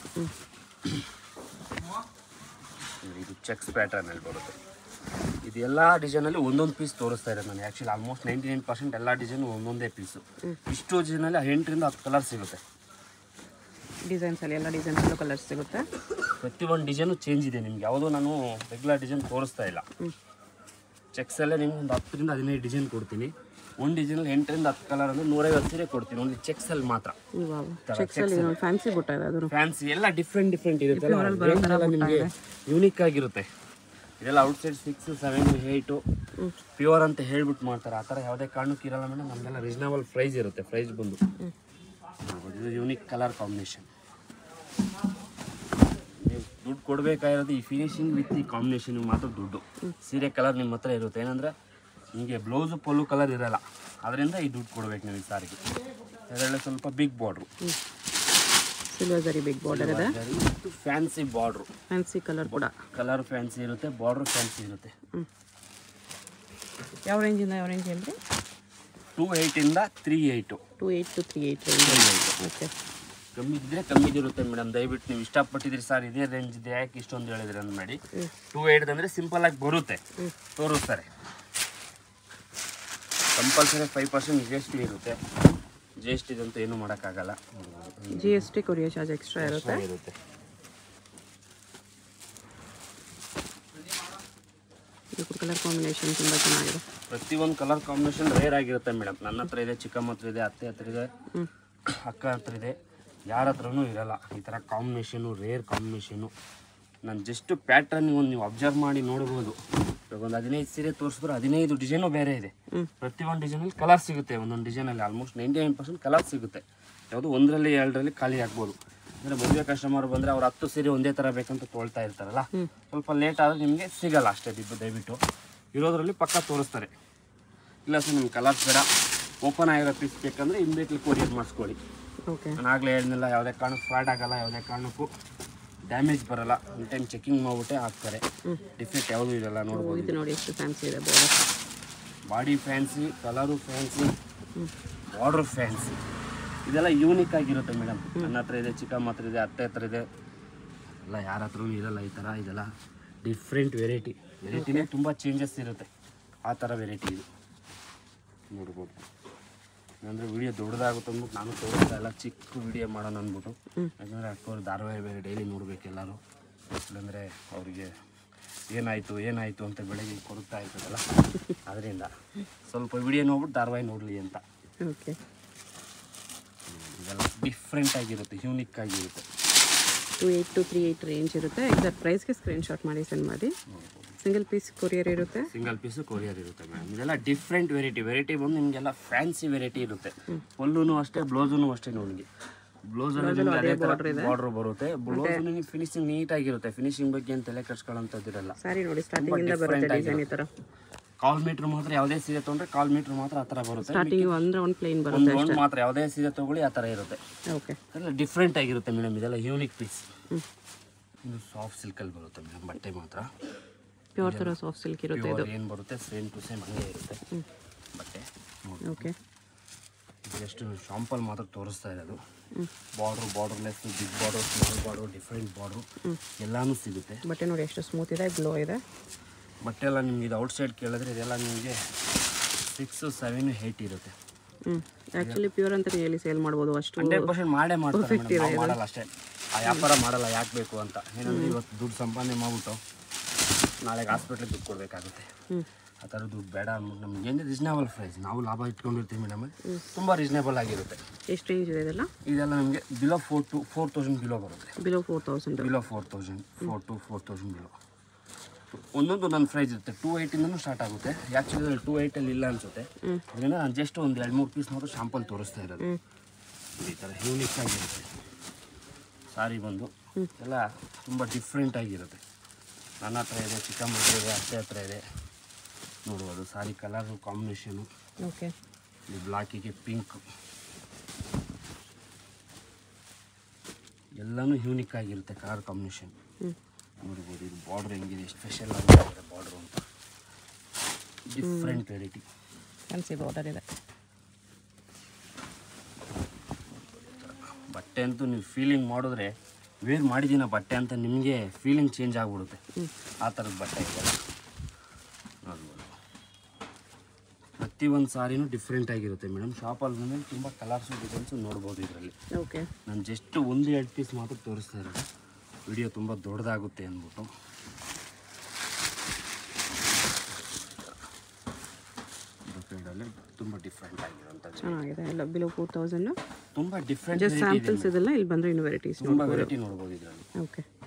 ನೋಡಿ, ಇದು ಚೆಕ್ಸ್ ಪ್ಯಾಟರ್ನಲ್ಲಿ ಬರುತ್ತೆ ಇದು ಎಲ್ಲ ಡಿಸೈನಲ್ಲಿ ಒಂದೊಂದು ಪೀಸ್ ತೋರಿಸ್ತಾ ಇರೋದು ನಾನು actually almost ninety nine percent ಎಲ್ಲ ಡಿಸೈನ್ ಒಂದೊಂದೇ ಪೀಸು ಇಷ್ಟು ಡಿಸೈನಲ್ಲಿ ಎಂಟರಿಂದ ಹತ್ತು ಕಲರ್ ಸಿಗುತ್ತೆ ಡಿಸೈನ್ಸಲ್ಲಿ ಎಲ್ಲ ಡಿಸೈನ್ಸಲ್ಲೂ ಕಲರ್ಸ್ ಸಿಗುತ್ತೆ ಪ್ರತಿಯೊಂದು ಡಿಸೈನು ಚೇಂಜ್ ಇದೆ ನಿಮ್ಗೆ ಯಾವುದೋ ನಾನು ರೆಗ್ಯುಲರ್ ಡಿಸೈನ್ ತೋರಿಸ್ತಾ ಇಲ್ಲ ಚೆಕ್ಸಲ್ಲೇ ನಿಮ್ಗೆ ಒಂದು ಹತ್ತರಿಂದ ಹದಿನೈದು ಡಿಸೈನ್ ಕೊಡ್ತೀನಿ ಒಂದು ಡಿಸೈನಲ್ಲಿ ಎಂಟರಿಂದ ಹತ್ತು ಕಲರ್ ಅಂದರೆ ನೂರೈವತ್ತು ಸೀರೆ ಕೊಡ್ತೀನಿ ಒಂದು ಚೆಕ್ಸಲ್ಲಿ ಮಾತ್ರ ಇವಾಗ ಚೆಕ್ಸಲ್ಲಿ ನೋಡಿ ಫ್ಯಾನ್ಸಿ ಬುಟ್ಟ ಇದೆ ಅದು ಫ್ಯಾನ್ಸಿ ಎಲ್ಲ ಡಿಫ್ರೆಂಟ್ ಡಿಫ್ರೆಂಟ್ ಇರುತ್ತೆ ಎಲ್ಲ ನಿಮಗೆ ಯೂನಿಕ್ ಆಗಿರುತ್ತೆ ಇದೆಲ್ಲ outside six seven eight pure ಅಂತ ಹೇಳ್ಬಿಟ್ಟು ಮಾಡ್ತಾರೆ ಆ ಥರ ಯಾವುದೇ ಕಾರಣಕ್ಕೂ ಇರಲ್ಲ ಮೇಡಮ್ ನಮ್ದೆಲ್ಲ ರೀಸನಬಲ್ ಪ್ರೈಸ್ ಇರುತ್ತೆ ಪ್ರೈಸ್ ಬಂದು ನೋಡ್ಬೋದು, ಇದು ಯೂನಿಕ್ ಕಲರ್ ಕಾಂಬಿನೇಷನ್ ನೀವು ದುಡ್ಡು ಕೊಡಬೇಕಾಗಿರೋದು ಈ ಫಿನಿಶಿಂಗ್ ವಿತ್ ಈ ಕಾಂಬಿನೇಷನ್ ಮಾತ್ರ ದುಡ್ಡು ಸೀರೆ ಕಲರ್ ನಿಮ್ಮ ಹತ್ರ ಇರುತ್ತೆ ಏನಂದ್ರೆ ನಿಮಗೆ ಬ್ಲೌಸು ಪಲ್ಲು ಕಲರ್ ಇರಲ್ಲ ಅದರಿಂದ ಈ ದುಡ್ಡು ಕೊಡ್ಬೇಕು ನೀವು ಈ ಸಾರಿಗೆ ಅದರಲ್ಲಿ ಸ್ವಲ್ಪ big border silver zari big border ಇದೆ ಫ್ಯಾನ್ಸಿ ಬಾರ್ಡ್ರು ಫ್ಯಾನ್ಸಿ ಕಲರ್ ಕೂಡ ಕಲರ್ ಫ್ಯಾನ್ಸಿ ಇರುತ್ತೆ ಬಾರ್ಡ್ರ್ ಫ್ಯಾನ್ಸಿ ಇರುತ್ತೆ ಹ್ಞೂ ಯಾವ ರೇಂಜಿಂದ ಯಾವ ರೇಂಜ್ ಹೇಳ್ರಿ ಟೂ ಏಯ್ಟಿಂದ three eight to eight to three eight range okay ಕಮ್ಮಿ ಇದ್ರೆ ಕಮ್ಮಿ ಇರುತ್ತೆ ಮೇಡಮ್ ದಯವಿಟ್ಟು ನೀವು ಇಷ್ಟಪಟ್ಟಿದ್ರಿ ಸರ್ ಇದೇ ರೇಂಜ್ ಇದೆ ಯಾಕೆ ಇಷ್ಟೊಂದು ಹೇಳಿದ್ರಿ ಅಂದ ಮಾಡಿ ಟೂ ಏಯ್ಟ್ ಅಂದರೆ ಸಿಂಪಲ್ ಆಗಿ ಬರುತ್ತೆ ತೋರಿಸ್ತಾರೆ compulsory five percent G S T ಇರುತ್ತೆ ಜಿ ಎಸ್ ಟಿದಂತ ಏನೂ ಮಾಡೋಕ್ಕಾಗಲ್ಲ G S T courier charge extra ಇರುತ್ತೆ ಇರುತ್ತೆ ಇದು ಕಲರ್ ಕಾಂಬಿನೇಷನ್ ತುಂಬ ಚೆನ್ನಾಗಿದೆ ಪ್ರತಿಯೊಂದು ಕಲರ್ ಕಾಂಬಿನೇಷನ್ ರೇರ್ ಆಗಿರುತ್ತೆ ಮೇಡಮ್ ನನ್ನ ಹತ್ರ ಇದೆ ಚಿಕ್ಕಮ್ಮ ಹತ್ರ ಇದೆ ಅತ್ತೆ ಹತ್ರ ಇದೆ ಹ್ಞೂ ಅಕ್ಕ ಹತ್ರ ಇದೆ ಯಾರ ಹತ್ರನೂ ಇರಲ್ಲ ಈ ಥರ ಕಾಂಬಿನೇಷನು ರೇರ್ ಕಾಂಬಿನೇಷನು ನಾನು ಜಸ್ಟ್ ಪ್ಯಾಟ್ರನ್ ಒಂದು ನೀವು ಅಬ್ಸರ್ವ್ ಮಾಡಿ ನೋಡ್ಬೋದು ಇವಾಗ ಒಂದು ಹದಿನೈದು ಸೀರೆ ತೋರಿಸಿದ್ರೆ ಹದಿನೈದು ಡಿಸೈನು ಬೇರೆ ಇದೆ ಹ್ಞೂ ಪ್ರತಿಯೊಂದು ಡಿಸೈನಲ್ಲಿ ಕಲರ್ ಸಿಗುತ್ತೆ ಒಂದೊಂದು ಡಿಸೈನಲ್ಲಿ almost ninety nine percent colour ಸಿಗುತ್ತೆ ಯಾವುದು ಒಂದರಲ್ಲಿ ಎರಡರಲ್ಲಿ ಖಾಲಿ ಆಗ್ಬೋದು ಅಂದರೆ ಮದುವೆ ಕಸ್ಟಮರ್ ಬಂದರೆ ಅವ್ರು ಹತ್ತು ಸೀರೆ ಒಂದೇ ಥರ ಬೇಕಂತ ತೊಳ್ತಾ ಇರ್ತಾರಲ್ಲ ಸ್ವಲ್ಪ ಲೇಟ್ ಆದರೆ ನಿಮಗೆ ಸಿಗಲ್ಲ ಅಷ್ಟೇ ದಿಬ್ಬ ದಯವಿಟ್ಟು ಇರೋದ್ರಲ್ಲಿ ಪಕ್ಕ ತೋರಿಸ್ತಾರೆ ಇಲ್ಲ ಸರ್ ನಿಮ್ಗೆ ಕಲರ್ಸ್ ಬೇಡ ಓಪನ್ ಆಗಿರೋ ಪೀಸ್ ಬೇಕಂದರೆ ಇಮ್ಮಿಡಿಯೇಟ್ಲಿ ಕೊರಿಯರ್ ಮಾಡಿಸ್ಕೊಳ್ಳಿ ಓಕೆ ನಾನು ಆಗಲೇ ಹೇಳಿದ್ನಲ್ಲ ಯಾವುದೇ ಕಾರಣಕ್ಕೂ ಫ್ರಾಡ್ ಆಗಲ್ಲ ಯಾವುದೇ ಕಾರಣಕ್ಕೂ ಡ್ಯಾಮೇಜ್ ಬರಲ್ಲ ಒನ್ ಟೈಮ್ ಚೆಕಿಂಗ್ ಮಾಡಿಬಿಟ್ಟೆ ಹಾಕ್ತಾರೆ ಡಿಫೆಕ್ಟ್ ಯಾವುದೂ ಇರಲ್ಲ ನೋಡ್ಬೋದು ಇದು ನೋಡಿ ಎಷ್ಟು ಫ್ಯಾನ್ಸಿ ಇದೆ border body fancy colour fancy border fancy ಇದೆಲ್ಲ ಯೂನಿಕ್ ಆಗಿರುತ್ತೆ ಮೇಡಮ್ ನನ್ನ ಹತ್ರ ಇದೆ ಚಿಕ್ಕಮ್ಮ ಹತ್ರ ಇದೆ ಅತ್ತೆ ಹತ್ರ ಇದೆ ಎಲ್ಲ ಯಾರ ಹತ್ರನೂ ಇರಲ್ಲ ಈ ಥರ ಇದೆಲ್ಲ ಡಿಫ್ರೆಂಟ್ ವೆರೈಟಿ ವೆರೈಟಿನೇ ತುಂಬ ಚೇಂಜಸ್ ಇರುತ್ತೆ ಆ ಥರ ವೆರೈಟಿ ಇದು ನೋಡ್ಬೋದು ಅಂದರೆ ವಿಡಿಯೋ ದೊಡ್ಡದಾಗುತ್ತೆ ಅಂದ್ಬಿಟ್ಟು ನಾನು ತೋರಿಸ್ತಾ ಇಲ್ಲ ಚಿಕ್ಕ ವಿಡಿಯೋ ಮಾಡೋಣ ಅಂದ್ಬಿಟ್ಟು ಯಾಕಂದರೆ ಅಕ್ಕೋರು ಧಾರಾವಾಹಿ ಬೇರೆ ಡೈಲಿ ನೋಡ್ಬೇಕು ಎಲ್ಲರೂ ಇಲ್ಲಾಂದರೆ ಅವರಿಗೆ ಏನಾಯಿತು ಏನಾಯಿತು ಅಂತ ಬೆಳಗ್ಗೆ ಕೊಡುತ್ತಾ ಇರ್ತದಲ್ಲ ಅದರಿಂದ ಸ್ವಲ್ಪ ವಿಡಿಯೋ ನೋಡ್ಬಿಟ್ಟು ಧಾರಾವಾಹಿ ನೋಡಲಿ ಅಂತ ಓಕೆ ಇದೆಲ್ಲ ಡಿಫ್ರೆಂಟ್ ಆಗಿರುತ್ತೆ ಯೂನಿಕ್ ಆಗಿರುತ್ತೆ two eight to three eight range ಇರುತ್ತೆ ಎಕ್ಸಾಕ್ಟ್ ಪ್ರೈಸ್ಗೆ ಸ್ಕ್ರೀನ್ಶಾಟ್ ಮಾಡಿ ಸೆಂಡ್ ಮಾಡಿ ಸಿಂಗಲ್ ಪೀಸ್ ಕೊರಿಯರ್ ಇರುತ್ತೆ ಸಿಂಗಲ್ ಪೀಸು ಕೊರಿಯರ್ ಇರುತ್ತೆ ಮೇಡಮ್ ಇದೆಲ್ಲ ಡಿಫ್ರೆಂಟ್ ವೆರೈಟಿ ವೆರೈಟಿ ಬಂದು ನಿಮಗೆಲ್ಲ ಫ್ಯಾನ್ಸಿ ವೆರೈಟಿ ಇರುತ್ತೆ ಪಲ್ಲುನು ಅಷ್ಟೇ ಬ್ಲೌಸೂ ಅಷ್ಟೇ ನಿಮಗೆ ಬ್ಲೌಸ್ ಅದೇ ಬಾರ್ಡರ್ ಬರುತ್ತೆ ಬ್ಲೌಸ್ ನಿಮಗೆ ಫಿನಿಶಿಂಗ್ ನೀಟಾಗಿರುತ್ತೆ ಫಿನಿಶಿಂಗ್ ಬಗ್ಗೆ ಏನು ತಲೆ ಕೆಡ್ಸ್ಕೊಳ್ಳೋಂಥದ್ದಿರಲ್ಲ ಸಾರಿ ನೋಡಿ ಸ್ಟಾರ್ಟಿಂಗಿಂದ ಬರುತ್ತೆ ಡಿಸೈನ್ ಈ ಥರ ಕಾಲ್ ಮೀಟರ್ ಮಾತ್ರ ಯಾವುದೇ ಸೀರೆ ತೊಗೊಂಡ್ರೆ ಕಾಲ್ ಮೀಟರ್ ಮಾತ್ರ ಆ ಥರ ಬರುತ್ತೆ ಸ್ಟಾರ್ಟಿಂಗ್ ಅಂದ್ರೆ ಒಂದು ಪ್ಲೇನ್ ಬರುತ್ತೆ ಒಂದು ಒಂದು ಮಾತ್ರ ಯಾವುದೇ ಸೀರೆ ತೊಗೊಳ್ಳಿ ಆ ಥರ ಇರುತ್ತೆ ಓಕೆ ಎಲ್ಲ ಡಿಫ್ರೆಂಟ್ ಆಗಿರುತ್ತೆ ಮೇಡಮ್ ಇದೆಲ್ಲ ಯೂನಿಕ್ ಪೀಸ್ ಹ್ಞೂ ಇದು ಸಾಫ್ಟ್ ಸಿಲ್ಕಲ್ಲಿ ಬರುತ್ತೆ ಮೇಡಮ್ ಬಟ್ಟೆ ಮಾತ್ರ ಪ್ಯೂರ್ ಥರ ಸಾಫ್ಟ್ ಸಿಲ್ಕ್ ಇರುತ್ತೆ ಇದು ಏನು ಬರುತ್ತೆ ಸೇಮ್ ಟು ಸೇಮ್ ಹಂಗೆ ಇರುತ್ತೆ ಬಟ್ಟೆ ನೋಡಿ ಓಕೆ ಜಸ್ಟ್ ಶಾಂಪಲ್ ಮಾತ್ರ ತೋರಿಸ್ತಾ ಇರೋದು border borderless big border small border different border ಎಲ್ಲಾನು ಸಿಗುತ್ತೆ ಬಟ್ಟೆ ನೋಡಿ ಎಷ್ಟು ಸ್ಮೂತ್ ಇದೆ ಗ್ಲೋ ಇದೆ ಬಟ್ಟೆ ಎಲ್ಲ ನಿಮ್ಗೆ ಇದು ಔಟ್ ಸೈಡ್ ಕೇಳಿದ್ರೆ ಇದೆಲ್ಲ ನಿಮಗೆ ಸಿಕ್ಸ್ ಸೆವೆನ್ ಏಯ್ಟ್ ಇರುತ್ತೆ ಹ್ಞೂ ಆ್ಯಕ್ಚುಲಿ ಪ್ಯೂರ್ ಅಂತ ಹೇಳಿ ಸೇಲ್ ಮಾಡ್ಬೋದು ಅಷ್ಟು ಹಂಡ್ರೆಡ್ ಪರ್ಸೆಂಟ್ ಮಾಡೇ ಮಾಡ್ತಾರೆ madam. ನಾವು ಮಾಡಲ್ಲ ಅಷ್ಟೇ ಆ ವ್ಯಾಪಾರ ಮಾಡಲ್ಲ ಯಾಕೆ ಬೇಕು ಅಂತ ಏನಂದ್ರೆ ಇವತ್ತು ದುಡ್ಡು ಸಂಪಾದನೆ ಮಾಡ್ಬಿಟ್ಟು ನಾಳೆಗೆ ಹಾಸ್ಪಿಟ್ಲಿಗೆ ದುಡ್ಡು ಕೊಡಬೇಕಾಗುತ್ತೆ ಹ್ಞೂ ಆ ಥರ ದುಡ್ಡು ಬೇಡ ಅಂದ್ಬಿಟ್ಟು ನಮ್ಗೆ ಏನು ರೀಸನೇಬಲ್ ಪ್ರೈಸ್ ನಾವು ಲಾಭ ಇಟ್ಕೊಂಡಿರ್ತೀವಿ ಮೇಡಮ್ ತುಂಬ ರೀಸನೇಬಲ್ ಆಗಿರುತ್ತೆ ಎಷ್ಟು ರೇಂಜ್ ಇದೆ ಇದೆಲ್ಲ ಇದೆಲ್ಲ ನಮಗೆ below four to four thousand below ಬರುತ್ತೆ below four thousand below four thousand four to four thousand below ಒಂದೊಂದು ನನ್ನ ಪ್ರೈಸ್ ಇರುತ್ತೆ ಟೂ ಏಯ್ಟಿಂದನೂ ಸ್ಟಾರ್ಟ್ ಆಗುತ್ತೆ ಆ್ಯಕ್ಚುಲಿ ಟೂ ಏಯ್ಟಲ್ಲಿ ಇಲ್ಲ ಅನಿಸುತ್ತೆ ಅದರಿಂದ ನಾನು ಜಸ್ಟ್ ಒಂದು ಎರಡು ಮೂರು ಪೀಸ್ ಮಾತ್ರ ಶಾಂಪಲ್ ತೋರಿಸ್ತಾ ಇರೋದು ಹ್ಞೂ ಈ ಥರ ಯೂನಿಕ್ ಆಗಿರುತ್ತೆ ಸಾರಿ ಬಂದು ಎಲ್ಲ ತುಂಬ ಡಿಫ್ರೆಂಟ್ ಆಗಿರುತ್ತೆ ನನ್ನ ಹತ್ರ ಇದೆ ಚಿಕ್ಕಮ್ಮ ಹತ್ರ ಇದೆ ಅತ್ತೆ ಹತ್ರ ಇದೆ ನೋಡ್ಬೋದು ಸಾರಿ ಕಲರ್ ಕಾಂಬಿನೇಷನು ಓಕೆ ಈ ಬ್ಲಾಕಿಗೆ ಪಿಂಕ್ ಎಲ್ಲನೂ ಯೂನಿಕ್ ಆಗಿರುತ್ತೆ ಕಲರ್ ಕಾಂಬಿನೇಷನ್ ಹ್ಞೂ ನೋಡ್ಬೋದು ಇದು ಬಾರ್ಡ್ರ್ ಹೆಂಗಿದೆ ಸ್ಪೆಷಲ್ ಆಗಿದೆ ಬಾರ್ಡ್ರ್ ಅಂತ ಡಿಫ್ರೆಂಟ್ ವೆರೈಟಿ ಫ್ಯಾನ್ಸಿ ಬಾರ್ಡರ್ ಇದೆ ಬಟ್ಟೆ ಅಂತೂ ನೀವು ಫೀಲಿಂಗ್ ಮಾಡಿದ್ರೆ ವೇರ್ ಮಾಡಿದ್ದೀನ ಬಟ್ಟೆ ಅಂತ ನಿಮಗೆ ಫೀಲಿಂಗ್ ಚೇಂಜ್ ಆಗಿಬಿಡುತ್ತೆ ಆ ಥರದ ಬಟ್ಟೆ ಇದೆ ನೋಡ್ಬೋದು ಪ್ರತಿಯೊಂದು ಸಾರಿನೂ ಡಿಫ್ರೆಂಟ್ ಆಗಿರುತ್ತೆ ಮೇಡಮ್ ಶಾಪಲ್ಲಿ ಬಂದರೆ ತುಂಬ ಕಲರ್ಸು ಡಿಸೈನ್ಸು ನೋಡ್ಬೋದು ಇದರಲ್ಲಿ ಓಕೆ ನಾನು ಜಸ್ಟ್ ಒಂದು ಎರಡು ಪೀಸ್ ಮಾತ್ರ ತೋರಿಸ್ತಾ ಇರೋದು ವಿಡಿಯೋ ತುಂಬ ದೊಡ್ಡದಾಗುತ್ತೆ ಅಂದ್ಬಿಟ್ಟು ಬ್ರೊಕೇಡಲ್ಲಿ ತುಂಬ ಡಿಫ್ರೆಂಟ್ ಆಗಿರೋಂಥದ್ದು ಚೆನ್ನಾಗಿದೆ ಎಲ್ಲ ಬಿಲೋ ಫೋರ್ ತೌಸಂಡ್ ತುಂಬ ಡಿಫ್ರೆಂಟ್ ಜಸ್ಟ್ ಸ್ಯಾಂಪಲ್ಸ್ ಇದೆಲ್ಲ ಇಲ್ಲಿ ಬಂದರೆ ಇನ್ನು ವೆರೈಟೀಸ್ ತುಂಬ ವೆರೈಟಿ ನೋಡ್ಬೋದು ಇದರಲ್ಲಿ ಓಕೆ